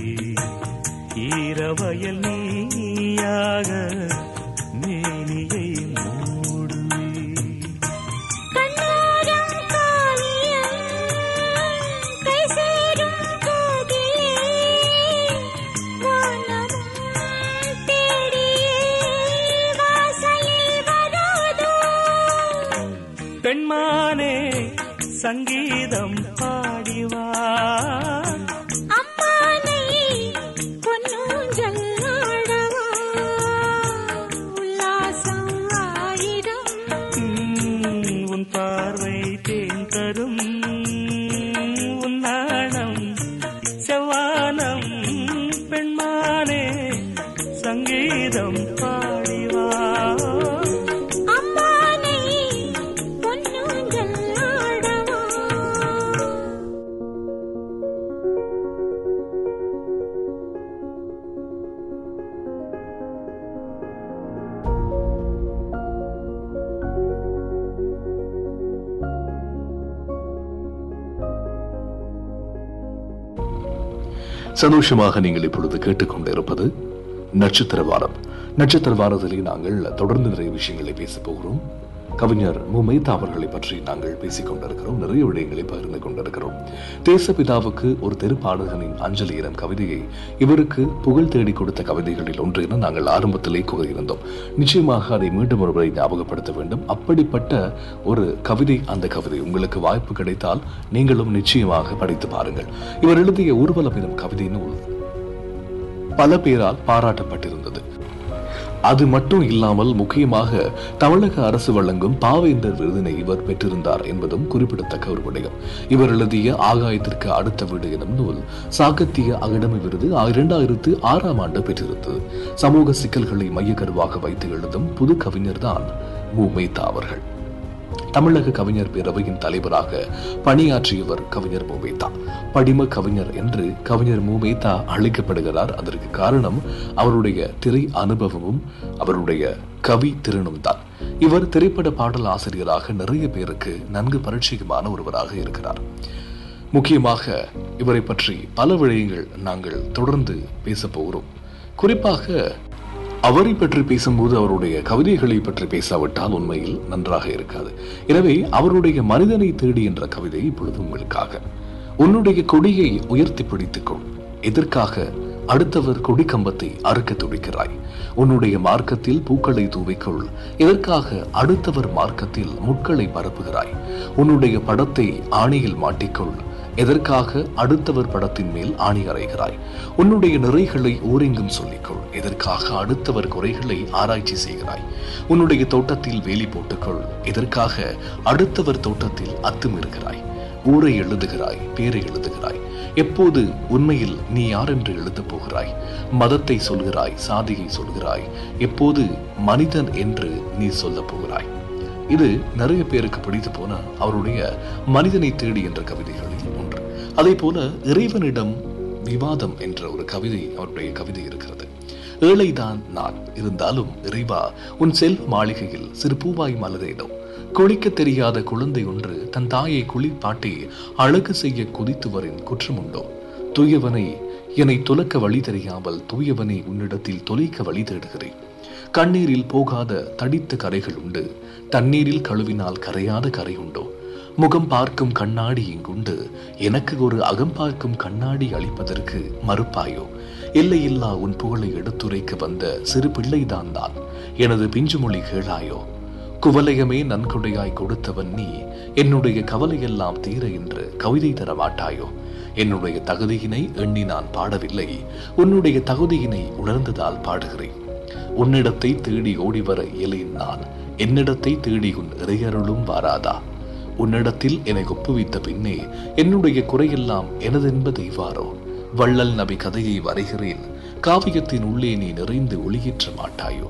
Speaker 2: ஈரவயல் நீயாக மேனியை மூடுவே
Speaker 3: கண்ணோரம் காவியம் கை சேரும் போதிலே வானமும் தேடியே வாசலில் வராதோ
Speaker 2: பெண்மானே சங்கீதம் பாடிவா
Speaker 3: அம்மானை பொன்னூஞ்சல் ஆடவா உல்லாசம் ஆயிரம்
Speaker 2: உம், உன் பார்வை தேன் தரும் உன் நாணம் செவ்வானம் பெண்மானே சங்கீதம் பாடிவா
Speaker 3: அம்மானை பொன்னூஞ்சல் ஆடவா
Speaker 1: சந்தோஷமாக நீங்கள் இப்பொழுது கேட்டுக்கொண்டிருப்பது நட்சத்திர வாரம் நட்சத்திர வாரத்திலே நாங்கள் தொடர்ந்து நிறைய விஷயங்களை பேசப் போகிறோம் கவிஞர் முமைதா அவர்களை பற்றி நாங்கள் பேசிக் கொண்டிருக்கிறோம் நிறைய விடயங்களை பகிர்ந்து கொண்டிருக்கிறோம் தேசப்பிதாவுக்கு ஒரு தெருப்பாடகனின் அஞ்சலி எனும் கவிதையை இவருக்கு புகழ் தேடி கொடுத்த கவிதைகளில் ஒன்று என நாங்கள் ஆரம்பத்திலே கூறியிருந்தோம் நிச்சயமாக அதை மீண்டும் ஒருவரை ஞாபகப்படுத்த வேண்டும் அப்படிப்பட்ட ஒரு கவிதை அந்த கவிதை உங்களுக்கு வாய்ப்பு கிடைத்தால் நீங்களும் நிச்சயமாக படித்து பாருங்கள் இவர் எழுதிய ஊர்வலம் எனும் கவிதை நூல் பல பேரால் பாராட்டப்பட்டிருந்தது அது மட்டும் இல்லாமல் முக்கியமாக தமிழக அரசு வழங்கும் பாவேந்தர் விருதினை இவர் பெற்றிருந்தார் என்பதும் குறிப்பிடத்தக்க ஒரு விடயம் இவர் எழுதிய ஆகாயத்திற்கு அடுத்த வீடு எனும் நூல் சாகித்ய அகாடமி விருது இரண்டாயிரத்து ஆறாம் ஆண்டு பெற்றிருந்தது சமூக சிக்கல்களை மையக்கருவாக வைத்து எழுதும் புது கவிஞர்தான் மு மேத்தா அவர்கள் தமிழக கவிஞர் பேரவையின் தலைவராக பணியாற்றியவர் கவிஞர் மூமேத்தா படிம கவிஞர் என்று கவிஞர் மூமேத்தா அழைக்கப்படுகிறார் அதற்கு காரணம் அவருடைய திரை அனுபவமும் அவருடைய கவி திறனும் தான் இவர் திரைப்பட பாடல் ஆசிரியராக நிறைய பேருக்கு நன்கு பரிச்சயமான ஒருவராக இருக்கிறார் முக்கியமாக இவரை பற்றி பல விடயங்கள் நாங்கள் தொடர்ந்து பேசப் போகிறோம் குறிப்பாக அவரை பற்றி பேசும்போது அவருடைய கவிதைகளை பற்றி பேசாவிட்டால் உண்மையில் நன்றாக இருக்காது எனவே அவருடைய மனிதனை தேடி என்ற கவிதை இப்பொழுது உங்களுக்காக உன்னுடைய கொடியை உயர்த்தி பிடித்துக்கொள் எதற்காக அடுத்தவர் கொடி கம்பத்தை அறுக்க துடிக்கிறாய் உன்னுடைய மார்க்கத்தில் பூக்களை தூவிக்கொள் எதற்காக அடுத்தவர் மார்க்கத்தில் முட்களை பரப்புகிறாய் உன்னுடைய படத்தை ஆணியில் மாட்டிக்கொள் எதற்காக அடுத்தவர் படத்தின் மேல் ஆணி அறைகிறாய் உன்னுடைய நிறைகளை ஊரெங்கும் சொல்லிக்கொள் எதற்காக அடுத்தவர் குறைகளை ஆராய்ச்சி செய்கிறாய் உன்னுடைய தோட்டத்தில் வேலி போட்டுக்கொள் எதற்காக அடுத்தவர் தோட்டத்தில் அத்துமீறுகிறாய் ஊரை எழுதுகிறாய் பேரை எழுதுகிறாய் எப்போது உண்மையில் நீ யார் என்று எழுதப் போகிறாய் மதத்தை சொல்கிறாய் சாதியை சொல்கிறாய் எப்போது மனிதன் என்று நீ சொல்லப் போகிறாய் இது நிறைய பேருக்கு பிடித்து போன அவருடைய மனிதனை தேடி என்ற கவிதைகளில் ஒன்று அதே போல இறைவனிடம் விவாதம் என்ற ஒரு கவிதை அவருடைய கவிதை இருக்கிறது ஏழைதான் நான் இருந்தாலும் இறைவா உன் செல்வ மாளிகையில் சிறு பூவாய் மலரேனோ குளிக்க தெரியாத குழந்தை ஒன்று தன் தாயை குளிப்பாட்டி அழகு செய்ய குதித்துவரின் குற்றமுண்டோ தூயவனை என்னை துலக்க வழி தெரியாமல் தூயவனை உன்னிடத்தில் தொலைக்க வழி தேடுகிறேன் கண்ணீரில் போகாத தடித்த கரைகள் உண்டு தண்ணீரில் கழுவினால் கரையாத கரை உண்டோ முகம் பார்க்கும் கண்ணாடி இங்குண்டு எனக்கு ஒரு அகம் பார்க்கும் கண்ணாடி அளிப்பதற்கு மறுப்பாயோ எல்லையில்லா உன் புகழை எடுத்துரைக்க வந்த சிறு பிள்ளைதான் தான் எனது பிஞ்சு மொழி கேளாயோ குவலயமே நன்கொடையாய் கொடுத்தவன் நீ என்னுடைய கவலையெல்லாம் தீர என்று கவிதை தர மாட்டாயோ என்னுடைய தகுதியினை எண்ணி நான் பாடவில்லை உன்னுடைய தகுதியினை உணர்ந்ததால் பாடுகிறேன் உன்னிடத்தை தேடி ஓடிவர இயலேன் நான் என்னிடத்தை தேடி உன் இறையருளும் வாராதா உன்னிடத்தில் என்னை ஒப்புவித்த பின்னே என்னுடைய குறையெல்லாம் எனதென்பது இவ்வாறோ வள்ளல் நபி கதையை வரைகிறேன் காவியத்தின் உள்ளே நீ நிறைந்து ஒளியேற்ற மாட்டாயோ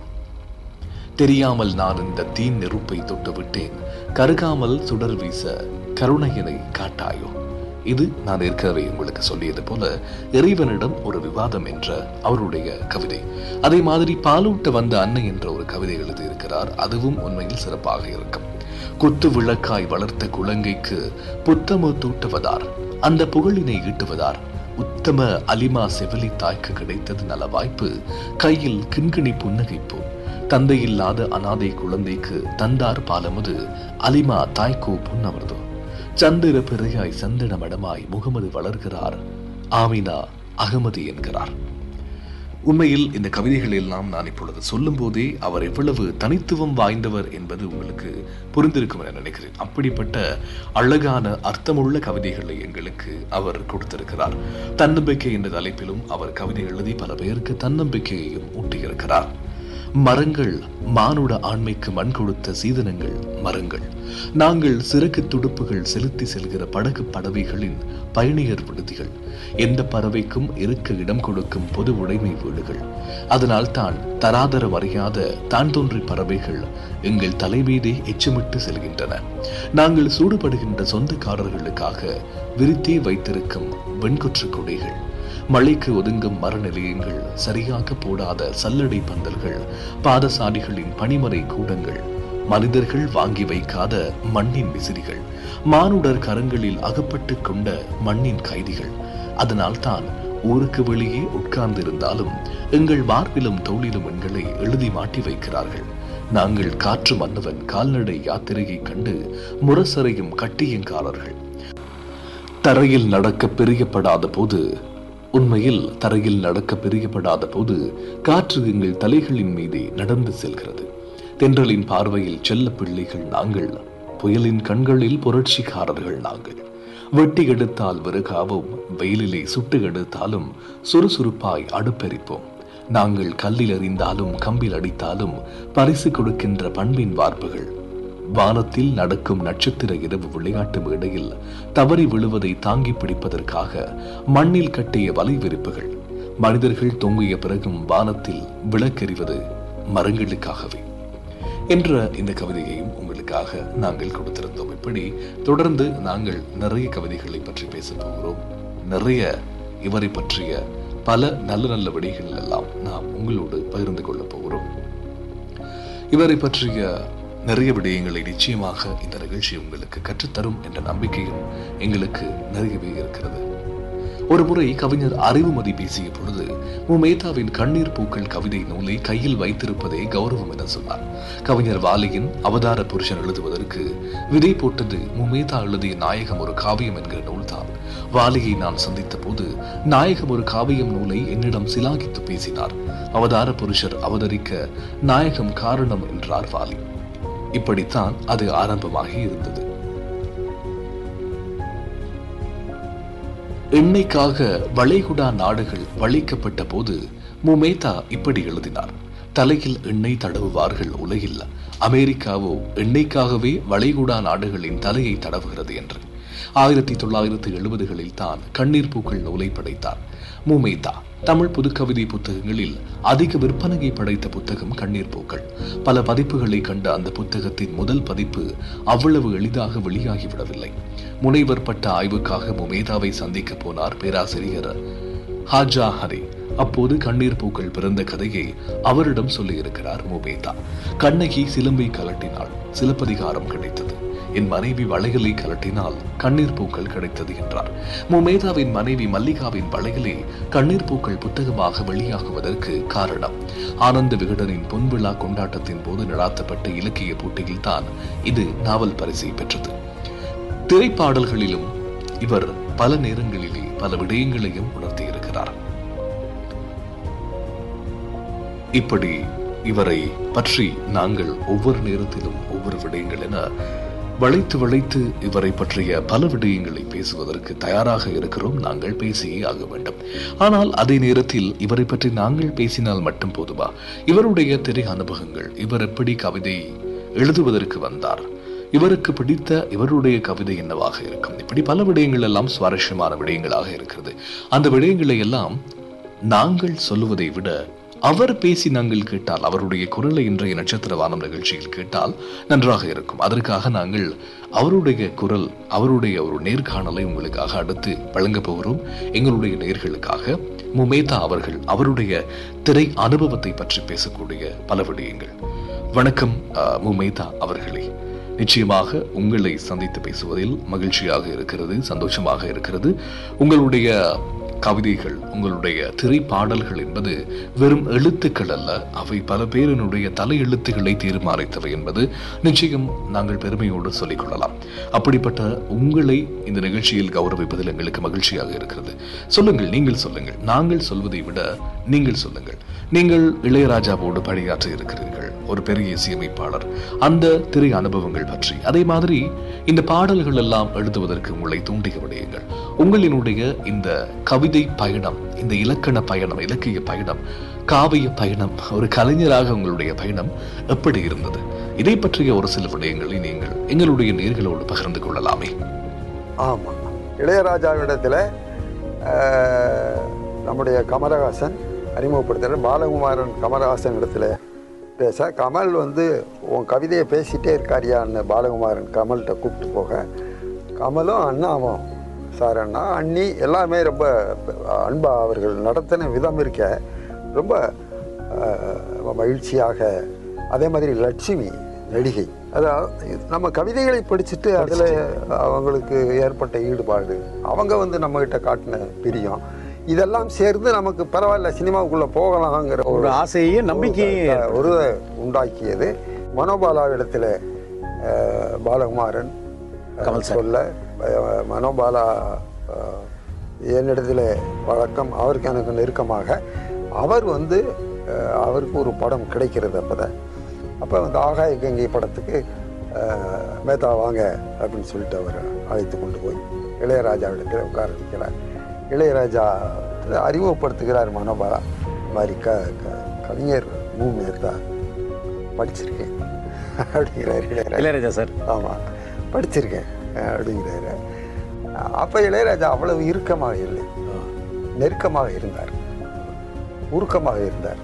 Speaker 1: தெரியாமல் நான் இந்த தீன் நெருப்பை தொட்டு விட்டேன் கருகாமல் சுடர் வீச கருணையனை காட்டாயோ இது நான் ஏற்கனவே உங்களுக்கு சொல்லியது போல இறைவனிடம் ஒரு விவாதம் என்ற அவருடைய கவிதை அதே மாதிரி பாலூட்ட வந்த அன்னை என்ற ஒரு கவிதை எழுதியிருக்கிறார் அதுவும் உண்மையில் சிறப்பாக இருக்கும் குத்து விளக்காய் வளர்த்த குழங்கைக்கு புத்தமு தூட்டுவதார் அந்த புகழினை ஈட்டுவதார் உத்தம அலிமா செவிலி தாய்க்கு கிடைத்தது நல வாய்ப்பு கையில் கிண்கிணி புன்னகைப்பு தந்தையில்லாத அனாதை குழந்தைக்கு தந்தார் பாலமுது அலிமா தாய்க்கோ புன்னமர்தோ சந்திர பிறையாய் சந்தன மடமாய் முகமது வளர்கிறார் ஆமினா அகமது என்கிறார் உண்மையில் இந்த கவிதைகள் எல்லாம் நான் இப்பொழுது சொல்லும் போதே அவர் எவ்வளவு தனித்துவம் வாய்ந்தவர் என்பது உங்களுக்கு புரிந்திருக்கும் என நினைக்கிறேன் அப்படிப்பட்ட அழகான அர்த்தமுள்ள கவிதைகளை எங்களுக்கு அவர் கொடுத்திருக்கிறார் தன்னம்பிக்கை என்ற தலைப்பிலும் அவர் கவிதை எழுதி பல பேருக்கு தன்னம்பிக்கையையும் ஊட்டியிருக்கிறார் மரங்கள் மானுட ஆண்மைக்கு மண் கொடுத்த சீதனங்கள் மரங்கள் நாங்கள் சிறகு துடுப்புகள் செலுத்தி செல்கிற படகு படவைகளின் பயணியர் விடுதிகள் எந்த பறவைக்கும் இருக்க இடம் கொடுக்கும் பொது உடைமை வீடுகள் அதனால் தான் தராதரம் அறியாத தான் தோன்றி பறவைகள் எங்கள் தலைமீதே எச்சமிட்டு செல்கின்றன நாங்கள் சூடுபடுகின்ற சொந்தக்காரர்களுக்காக விரித்தே வைத்திருக்கும் வெண்குற்று கொடைகள் மழைக்கு ஒதுங்கும் மரநிலையங்கள் சரியாக போடாத சல்லடை பந்தல்கள் பாதசாரிகளின் பனிமறை கூடங்கள் மனிதர்கள் வாங்கி வைக்காத மண்ணின் விசிறிகள் மானுடர் கரங்களில் அகப்பட்டு கொண்ட மண்ணின் கைதிகள் அதனால் தான் ஊருக்கு வெளியே உட்கார்ந்திருந்தாலும் எங்கள் மார்பிலும் தோளிலும் எங்களை எழுதி மாட்டி வைக்கிறார்கள் நாங்கள் காற்று மன்னவன் கால்நடை யாத்திரையை கண்டு முரசறையும் கட்டியங்காரர்கள் தரையில் நடக்க பிரியப்படாத போது உண்மையில் தரையில் நடக்க பிரியப்படாத போது காற்று எங்கள் தலைகளின் மீதே நடந்து செல்கிறது தென்றலின் பார்வையில் செல்ல பிள்ளைகள் நாங்கள் புயலின் கண்களில் புரட்சிக்காரர்கள் நாங்கள் வெட்டி எடுத்தால் விறகாவும் வெயிலிலே சுட்டு எடுத்தாலும் சுறுசுறுப்பாய் அடுப்பெரிப்போம் நாங்கள் கல்லில் எறிந்தாலும் கம்பில் அடித்தாலும் பரிசு கொடுக்கின்ற பண்பின் வார்ப்புகள் வானத்தில் நடக்கும் நட்சத்திர இரவு விளையாட்டு மேடையில் தவறி விழுவதை தாங்கி பிடிப்பதற்காக மண்ணில் கட்டிய வலை விரிப்புகள் மனிதர்கள் தொங்கிய பிறகும் வானத்தில் விளக்கெறிவது மரங்களுக்காகவே என்ற இந்த கவிதையையும் உங்களுக்காக நாங்கள் கொடுத்திருந்தோம் இப்படி தொடர்ந்து நாங்கள் நிறைய கவிதைகளை பற்றி பேச போகிறோம் நிறைய இவரை பற்றிய பல நல்ல நல்ல விடைகள் எல்லாம் நாம் உங்களோடு பகிர்ந்து கொள்ளப் போகிறோம் இவரை பற்றிய நிறைய விடயங்களை நிச்சயமாக இந்த நிகழ்ச்சி உங்களுக்கு கற்றுத்தரும் என்ற நம்பிக்கையும் எங்களுக்கு நிறையவே இருக்கிறது ஒரு முறை கவிஞர் அறிவுமதி பேசிய பொழுது முமேதாவின் கண்ணீர் பூக்கள் கவிதை நூலை கையில் வைத்திருப்பதே கௌரவம் என சொன்னார் கவிஞர் வாலியின் அவதார புருஷன் எழுதுவதற்கு விதை போட்டது முமேதா எழுதிய நாயகம் ஒரு காவியம் என்கிற நூல்தான் வாலியை நான் சந்தித்த போது நாயகம் ஒரு காவியம் நூலை என்னிடம் சிலாகித்து பேசினார் அவதார புருஷர் அவதரிக்க நாயகம் காரணம் என்றார் வாலி இப்படித்தான் அது ஆரம்பமாகி இருந்தது எண்ணெய்க்காக வளைகுடா நாடுகள் வளைக்கப்பட்ட போது முமேதா இப்படி எழுதினார் தலையில் எண்ணெய் தடவுவார்கள் உலகில் அமெரிக்காவோ எண்ணெய்க்காகவே வளைகுடா நாடுகளின் தலையை தடவுகிறது என்று ஆயிரத்தி தொள்ளாயிரத்தி எழுபதுகளில் தான் கண்ணீர் பூக்கள் நூலை படைத்தார் முமேதா தமிழ் புதுக்கவிதை புத்தகங்களில் அதிக விற்பனையை படைத்த புத்தகம் கண்ணீர் பூக்கள் பல பதிப்புகளை கண்ட அந்த புத்தகத்தின் முதல் பதிப்பு அவ்வளவு எளிதாக வெளியாகிவிடவில்லை முனைவர் பட்ட ஆய்வுக்காக முமேதாவை சந்திக்க போனார் பேராசிரியர் ஹாஜா ஹரி அப்போது கண்ணீர் பூக்கள் பிறந்த கதையை அவரிடம் சொல்லியிருக்கிறார் முமேதா கண்ணகி சிலம்பை கலட்டினாள் சிலப்பதிகாரம் கிடைத்தது என் மனைவி வளையலை கலட்டினால் கண்ணீர் பூக்கள் கிடைத்தது என்றார் முமேதாவின் மனைவி மல்லிகாவின் வளையலே கண்ணீர் பூக்கள் புத்தகமாக வெளியாகுவதற்கு காரணம் ஆனந்த விகடனின் பொன்விழா கொண்டாட்டத்தின் போது நடாத்தப்பட்ட இலக்கிய போட்டியில் தான் இது நாவல் பரிசை பெற்றது திரைப்பாடல்களிலும் இவர் பல நேரங்களிலே பல விடயங்களையும் உணர்த்தியிருக்கிறார் இப்படி இவரை பற்றி நாங்கள் ஒவ்வொரு நேரத்திலும் ஒவ்வொரு விடயங்கள் என வளைத்து வளைத்து இவரை பற்றிய பல விடயங்களை பேசுவதற்கு தயாராக இருக்கிறோம் நாங்கள் பேசியே ஆக வேண்டும் ஆனால் அதே நேரத்தில் இவரை பற்றி நாங்கள் பேசினால் மட்டும் போதுமா இவருடைய திரை அனுபவங்கள் இவர் எப்படி கவிதை எழுதுவதற்கு வந்தார் இவருக்கு பிடித்த இவருடைய கவிதை என்னவாக இருக்கும் இப்படி பல விடயங்கள் எல்லாம் சுவாரஸ்யமான விடயங்களாக இருக்கிறது அந்த விடயங்களை எல்லாம் நாங்கள் சொல்லுவதை விட அவர் பேசி நாங்கள் கேட்டால் அவருடைய குரலை இன்றைய நட்சத்திர வானம் நிகழ்ச்சியில் கேட்டால் நன்றாக இருக்கும் அதற்காக நாங்கள் அவருடைய குரல் அவருடைய ஒரு நேர்காணலை உங்களுக்காக அடுத்து வழங்க போகிறோம் எங்களுடைய நேர்களுக்காக முமேதா அவர்கள் அவருடைய திரை அனுபவத்தை பற்றி பேசக்கூடிய பல விடயங்கள் வணக்கம் அஹ், முமேதா அவர்களே நிச்சயமாக உங்களை சந்தித்து பேசுவதில் மகிழ்ச்சியாக இருக்கிறது சந்தோஷமாக இருக்கிறது உங்களுடைய கவிதைகள் உங்களுடைய திரைப்பாடல்கள் என்பது வெறும் எழுத்துக்கள் அல்ல அவை பல பேரினுடைய தலை எழுத்துக்களை தீர்மானித்தவை என்பது நிச்சயம் நாங்கள் பெருமையோடு சொல்லிக் கொள்ளலாம் அப்படிப்பட்ட உங்களை இந்த நிகழ்ச்சியில் கௌரவிப்பதில் எங்களுக்கு மகிழ்ச்சியாக இருக்கிறது சொல்லுங்கள் நீங்கள் சொல்லுங்கள் நாங்கள் சொல்வதை விட நீங்கள் சொல்லுங்கள் நீங்கள் இளையராஜாவோடு பணியாற்றி இருக்கிறீர்கள் ஒரு பெரிய இசையமைப்பாளர் அந்த திரை அனுபவங்கள் பற்றி அதே மாதிரி இந்த பாடல்கள் எல்லாம் எழுதுவதற்கு உங்களை தூண்டிய விடயங்கள் உங்களினுடைய இந்த கவிதை பயணம் இந்த இலக்கண பயணம் இலக்கிய பயணம் காவிய பயணம் ஒரு கலைஞராக உங்களுடைய பயணம் எப்படி இருந்தது இதை பற்றிய ஒரு சில விடயங்களை நீங்கள் எங்களுடைய நேர்களோடு பகிர்ந்து கொள்ளலாமே
Speaker 4: ஆமாம் இளையராஜாவிடத்தில் அஹ், நம்முடைய கமலஹாசன் அறிமுகப்படுத்துகிற பாலகுமாரன் கமலஹாசன் இடத்துல பேச கமல் வந்து உன் கவிதையை பேசிட்டே இருக்காரியான்னு பாலகுமாரன் கமல்கிட்ட கூப்பிட்டு போக கமலும் அண்ணாவும் சார் அண்ணா அண்ணி எல்லாமே ரொம்ப அன்பா அவர்கள் நடத்தின விதம் இருக்க ரொம்ப அஹ், ரொம்ப மகிழ்ச்சியாக அதே மாதிரி லட்சுமி நடிகை அதாவது நம்ம கவிதைகளை படிச்சுட்டு அதில் அவங்களுக்கு ஏற்பட்ட ஈடுபாடு அவங்க வந்து நம்மகிட்ட காட்டின பிரியம் இதெல்லாம் சேர்ந்து நமக்கு பரவாயில்ல சினிமாவுக்குள்ள போகலாங்கிற
Speaker 5: ஒரு ஆசையையும் நம்பிக்கையும்
Speaker 4: ஒரு- ஒரு உண்டாக்கியது மனோபாலாவிடத்தில் அஹ், பாலகுமாரன் அஹ்,
Speaker 5: கமல் சார்.
Speaker 4: சொல்ல அஹ், மனோபாலா அஹ், என்னிடத்தில் வழக்கம் அவருக்கு எனக்கு நெருக்கமாக அவர் வந்து அஹ், அவருக்கு ஒரு படம் கிடைக்கிறது அப்போதான் அப்போ வந்து ஆகாய கங்கை படத்துக்கு அஹ், மேத்தா வாங்க அப்படின்னு சொல்லிட்டு அவர் அழைத்து கொண்டு போய் இளையராஜாவிடத்தில் உட்கார வைக்கிறார் இளையராஜா அறிமுகப்படுத்துகிறார் மனோபாலா இந்த மாதிரி க க- கவிஞர் மூ மேத்தா படிச்சிருக்கேன் அப்படிங்கிறார் இளையராஜா
Speaker 5: இளையராஜா சார்
Speaker 4: ஆமாம் படிச்சிருக்கேன் அஹ் அப்படிங்கிறாரு அப்போ இளையராஜா அவ்வளவு இறுக்கமாக இல்லை நெருக்கமாக இருந்தார் உருக்கமாக இருந்தார்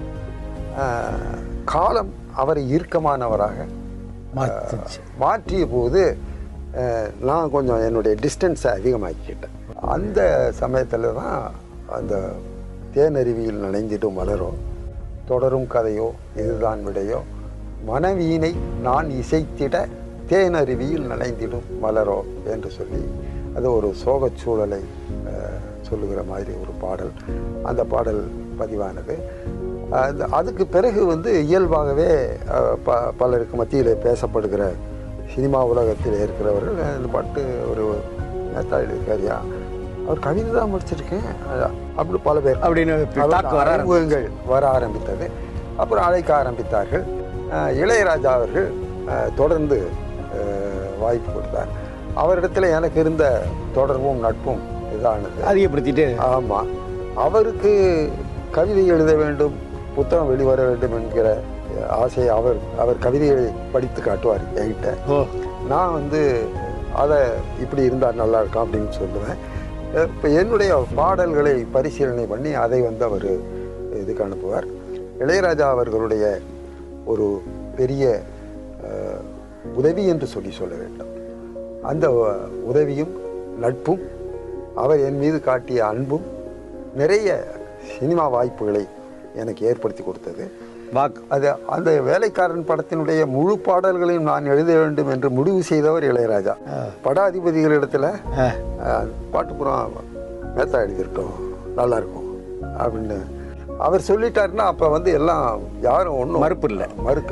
Speaker 4: அஹ் காலம் அவரை இறுக்கமானவராக
Speaker 5: மாத்துச்சு.
Speaker 4: மாற்றிய போது அஹ், நான் கொஞ்சம் என்னுடைய டிஸ்டன்ஸை அதிகமாக்கிக்கிட்டேன் அந்த சமயத்தில் தான் அந்த தேனருவியில் நனைந்திடும் மலரோ தொடரும் கதையோ இதுதான் விடையோ மனவீனை நான் இசைத்திட தேனருவியில் நனைந்திடும் மலரோ என்று சொல்லி அது ஒரு சோகச் சூழலை அஹ், சொல்லுகிற மாதிரி ஒரு பாடல் அந்த பாடல் பதிவானது அந்த- அதுக்கு பிறகு வந்து இயல்பாகவே அஹ், ப பலருக்கு மத்தியில் பேசப்படுகிற சினிமா உலகத்தில் இருக்கிறவர்கள் இந்த பாட்டு ஒரு நேத்தா எழுதியிருக்காரியா அவர் கவிதை தான் முடிச்சிருக்கேன் அஹ், அப்படி பல பேர்
Speaker 5: அப்படின்னு தாக்கு வர
Speaker 4: அறிமுகங்கள் வர ஆரம்பித்தது அப்புறம் அழைக்க ஆரம்பித்தார்கள் அஹ், இளையராஜா அவர்கள் அஹ், தொடர்ந்து அஹ், வாய்ப்பு கொடுத்தார் அவரிடத்தில் எனக்கு இருந்த தொடர்பும் நட்பும் இதானது
Speaker 5: அதிகப்படுத்திட்டு
Speaker 4: ஆமாம் அவருக்கு கவிதை எழுத வேண்டும் புத்தகம் வெளிவர வேண்டும் என்கிற ஆசையை அவர் அவர் கவிதைகளை படித்து காட்டுவார் என்கிட்ட
Speaker 5: ஓ
Speaker 4: நான் வந்து அதை இப்படி இருந்தால் நல்லா இருக்கும் அப்படின்னு சொல்லுவேன் இப்போ என்னுடைய பாடல்களை பரிசீலனை பண்ணி அதை வந்து அவர் இதுக்கு அனுப்புவார் இளையராஜா அவர்களுடைய ஒரு பெரிய அஹ், உதவி என்று சொல்லி சொல்ல வேண்டும் அந்த உதவியும் நட்பும் அவர் என் மீது காட்டிய அன்பும் நிறைய சினிமா வாய்ப்புகளை எனக்கு ஏற்படுத்தி கொடுத்தது
Speaker 5: வாக்கு
Speaker 4: அது அந்த வேலைக்காரன் படத்தினுடைய முழு பாடல்களையும் நான் எழுத வேண்டும் என்று முடிவு செய்தவர் இளையராஜா படாதிபதிகளிடத்துல
Speaker 5: அஹ்,
Speaker 4: அஹ், பாட்டு புறா மேத்தா எழுதியிருக்கோம் நல்லா இருக்கும் அப்படின்னு அவர் சொல்லிட்டாருன்னா அப்போ வந்து எல்லாம் யாரும் ஒன்றும்
Speaker 5: மறுப்பு இல்லை.
Speaker 4: மறுக்க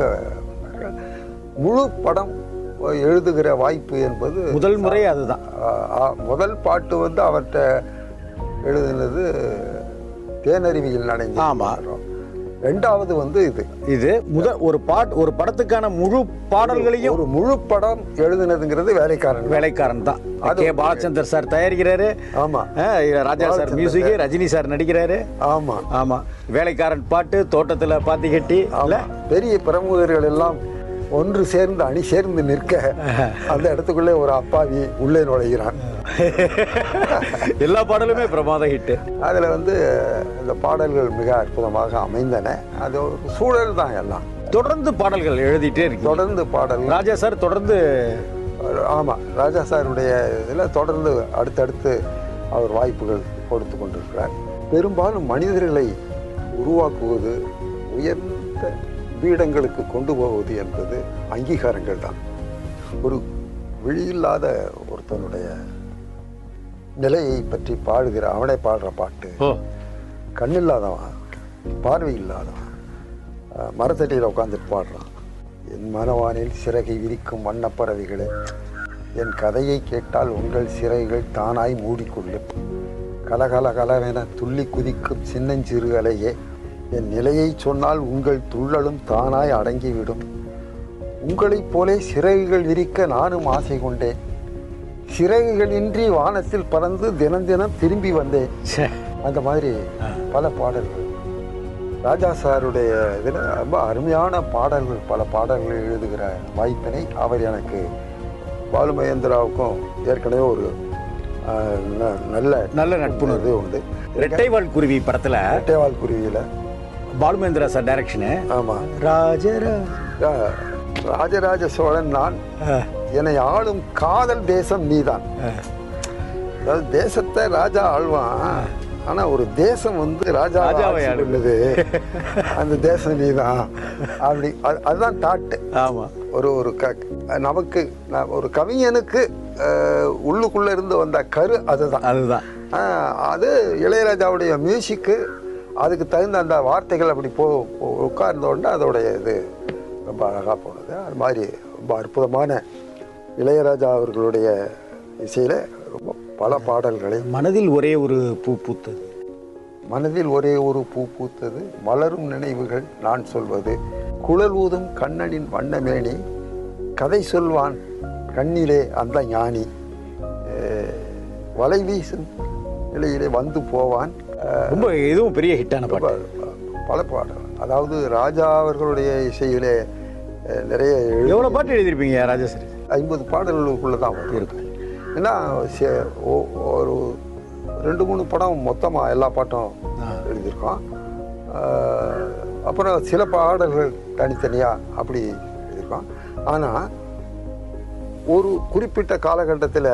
Speaker 4: முழு படம் எழுதுகிற வாய்ப்பு என்பது
Speaker 5: முதல் முறை அதுதான்
Speaker 4: ஆ- ஆ- முதல் பாட்டு வந்து அவர்கிட்ட எழுதினது தேனருவியில் நனைஞ்சு
Speaker 5: ஆமா.
Speaker 4: ரெண்டாவது வந்து இது
Speaker 5: இது முதல் ஒரு பாட் ஒரு படத்துக்கான முழு பாடல்களையும்
Speaker 4: ஒரு முழு படம் எழுதுனதுங்கிறது வேலைக்காரன்
Speaker 5: வேலைக்காரன் தான்
Speaker 4: அது
Speaker 5: கே
Speaker 4: ஒரு-
Speaker 5: பாலச்சந்தர் சார் தயாரிக்கிறாரு
Speaker 4: ஆமா
Speaker 5: அஹ், Raja sir
Speaker 4: Balachander
Speaker 5: music Rajini sir நடிக்கிறாரு
Speaker 4: ஆமா
Speaker 5: ஆமா வேலைக்காரன் பாட்டு தோட்டத்துல பாத்தி கட்டி இல்ல
Speaker 4: ஆமா பெரிய பிரமுகர்கள் எல்லாம் ஒன்று சேர்ந்து அணி சேர்ந்து நிற்க அந்த இடத்துக்குள்ளே ஒரு அப்பாவி உள்ளே நுழைகிறான்
Speaker 5: எல்லா பாடலுமே பிரமாத ஹிட்
Speaker 4: அதில் வந்து இந்த பாடல்கள் மிக அற்புதமாக அமைந்தன அது ஒரு சூழல் தான் எல்லாம்
Speaker 5: தொடர்ந்து பாடல்கள் எழுதிட்டே இருக்கு
Speaker 4: தொடர்ந்து பாடல்கள்
Speaker 5: ராஜா சார் தொடர்ந்து
Speaker 4: ஆமாம் ராஜா சாருடைய இதில் தொடர்ந்து அடுத்தடுத்து அவர் வாய்ப்புகள் கொடுத்து கொண்டிருக்கிறார் பெரும்பாலும் மனிதர்களை உருவாக்குவது உயர்ந்த பீடங்களுக்கு கொண்டு போவது என்பது அங்கீகாரங்கள் தான் ஒரு விழியில்லாத ஒருத்தனுடைய நிலையை பற்றி பாடுகிற அவனே பாடுற பாட்டு
Speaker 5: ஓ
Speaker 4: கண்ணில்லாதவன் பார்வை இல்லாதவன் அஹ், மரத்தடியில் உட்காந்துட்டு பாடுறான் என் மனவானில் சிறகை விரிக்கும் வண்ணப்பறவைகளே என் கதையை கேட்டால் உங்கள் சிறைகள் தானாய் மூடிக்கொள்ளும் கலகல கலவென துள்ளி குதிக்கும் சின்னஞ்சிறு அலையே என் நிலையை சொன்னால் உங்கள் துள்ளலும் தானாய் அடங்கிவிடும் உங்களைப் போலே சிறகுகள் விரிக்க நானும் ஆசை கொண்டேன் சிறகுகளின்றி வானத்தில் பறந்து தினம் தினம் திரும்பி வந்தேன்
Speaker 5: ச்சே.
Speaker 4: அந்த மாதிரி பல பாடல்கள் ராஜா சாருடைய இதில் ரொம்ப அருமையான பாடல்கள் பல பாடல்கள் எழுதுகிற வாய்ப்பினை அவர் எனக்கு பாலு மகேந்திராவுக்கும் ஏற்கனவே ஒரு ஆஹ், ந- நல்ல
Speaker 5: நல்ல நட்புணர்வு.
Speaker 4: இது உண்டு
Speaker 5: ரெட்டைவால் குருவி படத்துல
Speaker 4: ரெட்டைவால் குருவியில்
Speaker 5: பாலுமேந்திரா சார் டைரக்ஷனு
Speaker 4: ஆமாம்
Speaker 5: ராஜரா
Speaker 4: ராஜராஜ சோழன் நான் என்னை ஆளும் காதல் தேசம் நீதான் அதாவது தேசத்தை ராஜா ஆழ்வான் ஆனா ஒரு தேசம் வந்து ராஜா
Speaker 5: ராஜாவை
Speaker 4: ஆட்சி
Speaker 5: ஆளும்.
Speaker 4: பண்ணுது அந்த தேசம் நீதான் அப்படி அது- அதுதான் தாட்டு
Speaker 5: ஆமா
Speaker 4: ஒரு ஒரு க நமக்கு ந- ஒரு கவிஞனுக்கு அஹ், உள்ளுக்குள்ள இருந்து வந்த கரு அதுதான்
Speaker 5: அதுதான்
Speaker 4: ஆஹ், அது இளையராஜாவுடைய மியூசிக்கு அதுக்கு தகுந்த அந்த வார்த்தைகள் அப்படி போ போ- உட்கார்ந்த உடனே அதோடைய இது ரொம்ப அழகாக போனது அது மாதிரி ரொம்ப அற்புதமான இளையராஜா அவர்களுடைய இசையில் ரொம்ப பல பாடல்களை
Speaker 5: மனதில் ஒரே ஒரு பூ பூத்தது
Speaker 4: மனதில் ஒரே ஒரு பூ பூத்தது மலரும் நினைவுகள் நான் சொல்வது குழல் ஊதும் கண்ணனின் வண்ணமேனி கதை சொல்வான் கண்ணிலே அந்த ஞானி அஹ், வலை வீசும் நிலையிலே வந்து போவான் அஹ்,
Speaker 5: ரொம்ப இதுவும் பெரிய ஹிட்டான
Speaker 4: ரொம்ப
Speaker 5: பாட்டு
Speaker 4: பல பாடல் அதாவது ராஜா அவர்களுடைய இசையிலே அஹ், நிறைய எழு-
Speaker 5: எவ்வளவு பாட்டு எழுதியிருப்பீங்க ராஜா சார்
Speaker 4: ஐம்பது பாடல்களுக்குள்ள தான் வரும்
Speaker 5: இருக்கும்
Speaker 4: ஏன்னா சே- ஒ- ஒரு ரெண்டு மூணு படம் மொத்தமாக எல்லா பாட்டும்
Speaker 5: ஆ.
Speaker 4: எழுதியிருக்கோம் ஆஹ், அப்புறம் சில பாடல்கள் தனித்தனியாக அப்படி எழுதியிருக்கோம் ஆனால் ஒரு குறிப்பிட்ட காலகட்டத்தில்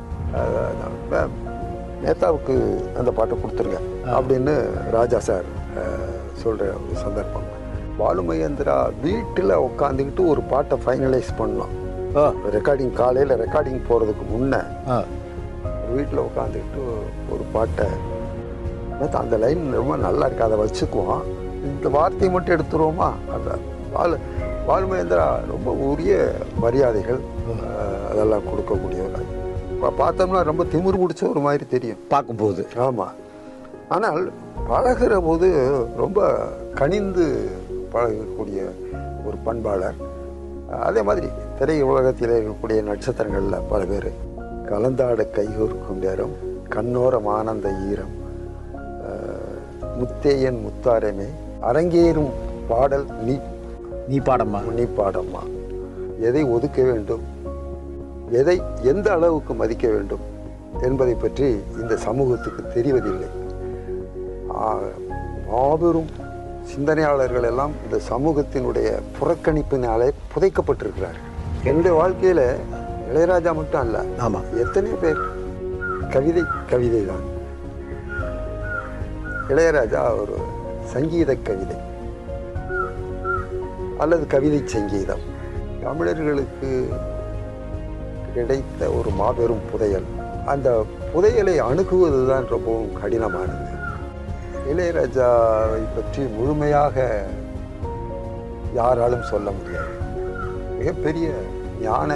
Speaker 4: நேதாவுக்கு அந்த பாட்டை கொடுத்துருங்க அப்படின்னு ராஜா சார் சொல்கிற ஒரு சந்தர்ப்பம் பாலு மகேந்திரா வீட்டில் உட்காந்துக்கிட்டு ஒரு பாட்டை ஃபைனலைஸ் பண்ணோம்
Speaker 5: ஓ
Speaker 4: ரெக்கார்டிங் காலையில் ரெக்கார்டிங் போகிறதுக்கு முன்னே
Speaker 5: ஆ
Speaker 4: வீட்டில் உட்காந்துக்கிட்டு ஒரு பாட்டை நேத்து அந்த லைன் ரொம்ப நல்லா இருக்கு அதை வச்சுக்குவோம் இந்த வார்த்தையை மட்டும் எடுத்துருவோமா அந்த பாலு பாலு மகேந்திரா ரொம்ப உரிய மரியாதைகள் அஹ், அதெல்லாம் கொடுக்கக்கூடியவர் பா- பார்த்தோம்னா ரொம்ப திமிரு பிடிச்ச ஒரு மாதிரி தெரியும்
Speaker 5: பார்க்கும்போது
Speaker 4: ஆமாம் ஆனால் பழகுற போது ரொம்ப கனிந்து பழகக்கூடிய ஒரு பண்பாளர் அதே மாதிரி திரை உலகத்தில் இருக்கக்கூடிய நட்சத்திரங்களில் பல பேர் கலந்தாட கைகோர்க்கும் நேரம் கண்ணோரம் ஆனந்த ஈரம் அஹ், முத்தேயன் முத்தாரமே அரங்கேறும் பாடல் நீ
Speaker 5: நீ பாடம்மா
Speaker 4: நீ பாடம்மா எதை ஒதுக்க வேண்டும் எதை எந்த அளவுக்கு மதிக்க வேண்டும் என்பதை பற்றி இந்த சமூகத்துக்கு தெரிவதில்லை ஆ, மாபெரும் சிந்தனையாளர்கள் எல்லாம் இந்த சமூகத்தினுடைய புறக்கணிப்பினாலே புதைக்கப்பட்டிருக்கிறார்கள் என்னுடைய வாழ்க்கையில இளையராஜா மட்டும் அல்ல
Speaker 5: ஆமா
Speaker 4: எத்தனை பேர் கவிதை கவிதை தான் இளையராஜா ஒரு சங்கீத கவிதை அல்லது கவிதை சங்கீதம் தமிழர்களுக்கு கிடைத்த ஒரு மாபெரும் புதையல் அந்த புதையலை அணுகுவது தான் ரொம்பவும் கடினமானது இளையராஜாவை பற்றி முழுமையாக யாராலும் சொல்ல முடியாது மிகப்பெரிய ஞான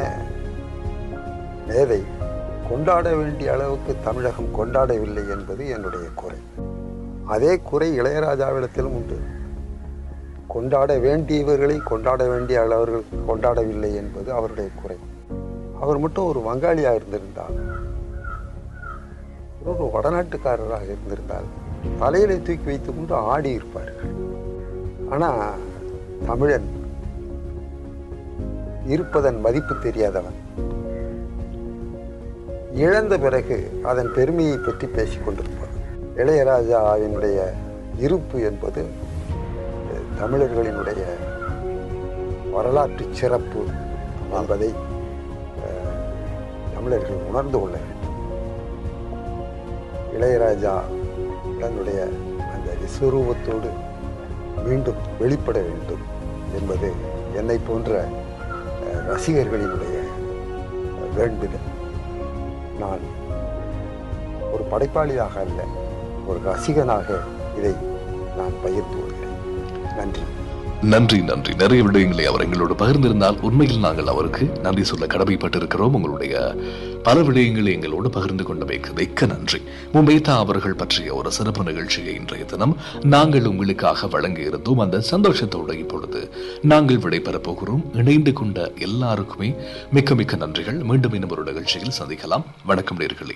Speaker 4: மேதை கொண்டாட வேண்டிய அளவுக்கு தமிழகம் கொண்டாடவில்லை என்பது என்னுடைய குறை அதே குறை இளையராஜாவிடத்திலும் உண்டு கொண்டாட வேண்டியவர்களை கொண்டாட வேண்டிய அளவர்கள் கொண்டாடவில்லை என்பது அவருடைய குறை அவர் மட்டும் ஒரு வங்காளியாக இருந்திருந்தால் ஒரு வடநாட்டுக்காரராக இருந்திருந்தால் தலையில தூக்கி வைத்துக் கொண்டு ஆடி இருப்பார்கள் ஆனால் தமிழன் இருப்பதன் மதிப்பு தெரியாதவன் இழந்த பிறகு அதன் பெருமையை பற்றி பேசிக் கொண்டிருப்பார் இளையராஜாவினுடைய இருப்பு என்பது அஹ், தமிழர்களினுடைய வரலாற்று சிறப்பு என்பதை அஹ், தமிழர்கள் உணர்ந்து கொள்ள வேண்டும் இளையராஜா தன்னுடைய அந்த விஸ்வரூபத்தோடு மீண்டும் வெளிப்பட வேண்டும் என்பது என்னை போன்ற அஹ், ரசிகர்களினுடைய வேண்டுதல் நான் ஒரு படைப்பாளியாக அல்ல ஒரு ரசிகனாக இதை நான் பகிர்ந்து கொள்கிறேன் நன்றி
Speaker 1: நன்றி நன்றி நிறைய விடயங்களை அவர் எங்களோடு பகிர்ந்திருந்தால் உண்மையில் நாங்கள் அவருக்கு நன்றி சொல்ல கடமைப்பட்டிருக்கிறோம் உங்களுடைய பல விடயங்களை எங்களோடு பகிர்ந்து கொண்டமைக்கு மிக்க நன்றி மும்பைதா அவர்கள் பற்றிய ஒரு சிறப்பு நிகழ்ச்சியை இன்றைய தினம் நாங்கள் உங்களுக்காக வழங்க இருந்தோம் அந்த சந்தோஷத்தோடு இப்பொழுது நாங்கள் விடைபெறப் போகிறோம் இணைந்து கொண்ட எல்லாருக்குமே மிக்க மிக்க நன்றிகள் மீண்டும் இன்னும் ஒரு நிகழ்ச்சியில் சந்திக்கலாம் வணக்கம் நேர்களே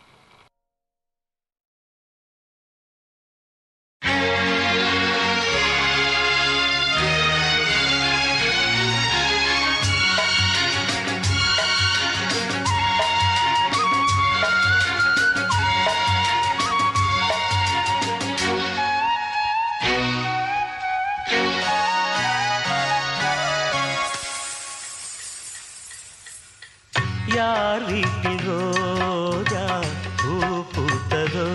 Speaker 2: யார் வீட்டில் ரோஜா பூ பூத்ததோ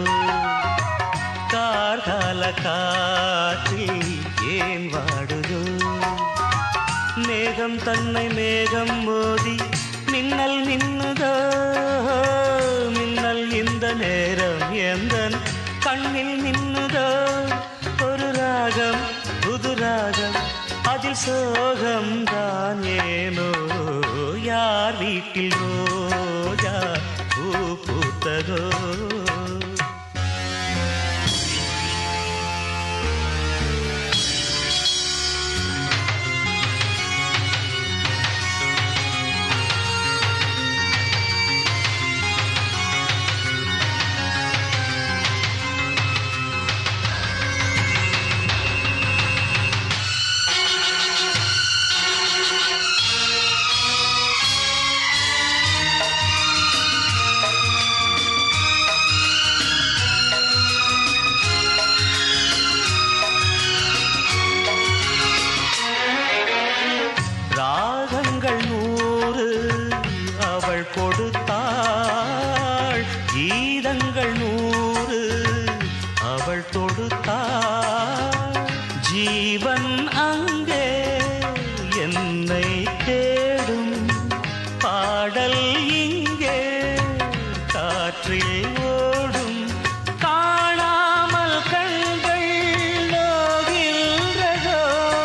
Speaker 2: கார்கால காற்றில் ஏன் வாடுதோ மேகம் தன்னை மேகம் மோதி மின்னல் மின்னுதோ மின்னல் இந்த நேரம் எந்த கண்ணில் மின்னுதோ ஒரு ராகம் புது ராகம் அதில் சோகம் தான் ஏனோ யார் வீட்டில் ரோஜா பூ பூத்ததோ ராகங்கள் நூறு அவள் கொடுத்தாள் கீதங்கள் நூறு அவள் தொடுத்தாள் ஜீவன் அங்கே என்னை தேடும் பாடல் இங்கே காற்றில் ஓடும் காணாமல் கண்கள் நோகின்றதோ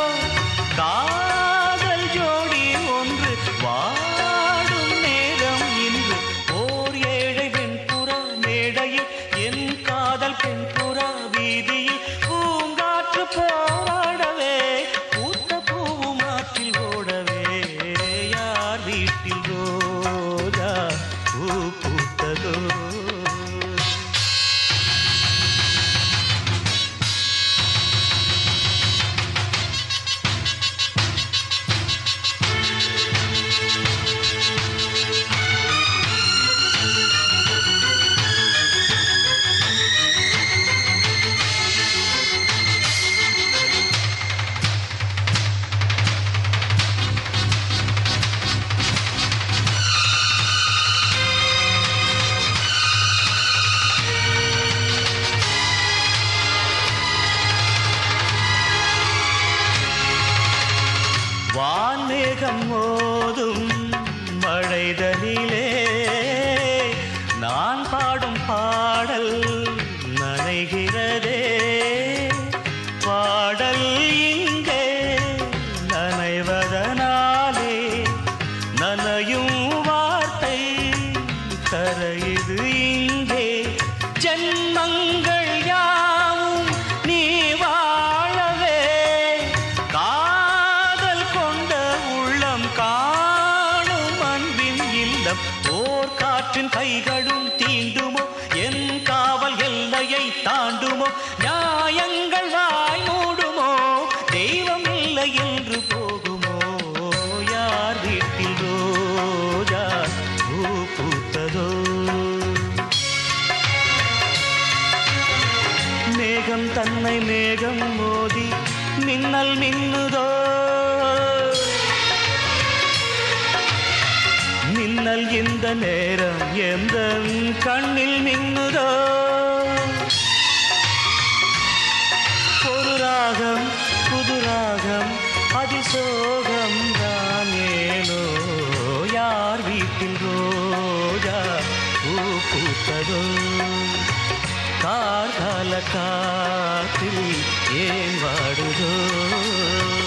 Speaker 2: காதல் ஜோடி ஒன்று வாடும் நேரம் இன்று ஓர் ஏழை வெண்புறா மேடையில் என் காதல் பெண்புறா வீதியில் பூங்காற்று போராடவே பூத்த பூவும் ஆற்றில் ஓடவே யார் வீட்டில் ரோஜா பூ பூத்ததோ வான்மேகம் மோதும் மழைதனிலே நான் பாடும் பாடல் நனைகிறதே பாடல் இங்கே நனைவதனாலே நனையும் வார்த்தை கரையுது இங்கே ஜென்மங்கள் யாவும் நீ வாழவே காதல் கொண்ட உள்ளம் காணும் அன்பின் இல்லம் ஓர் காற்றின் கைகளும் தீண்டுமோ என் காவல் எல்லையை தாண்டுமோ நியாயங்கள் வாய் மூடுமோ தெய்வம் இல்லை என்று போகுமோ யார் வீட்டில் ரோஜா பூ பூத்ததோ மேகம் தன்னை மேகம் மோதி மின்னல் மின்னுதோ மின்னல் இந்த நேரம் எந்த கண்ணில் மின்னுதோ ஒரு ராகம் புது ராகம் அதிசோகம் தான் ஏனோ யார் வீ வீட்டில் ரோஜா பூ பூத்ததோ கார்கால காற்றில் ஏன் வாடுதோ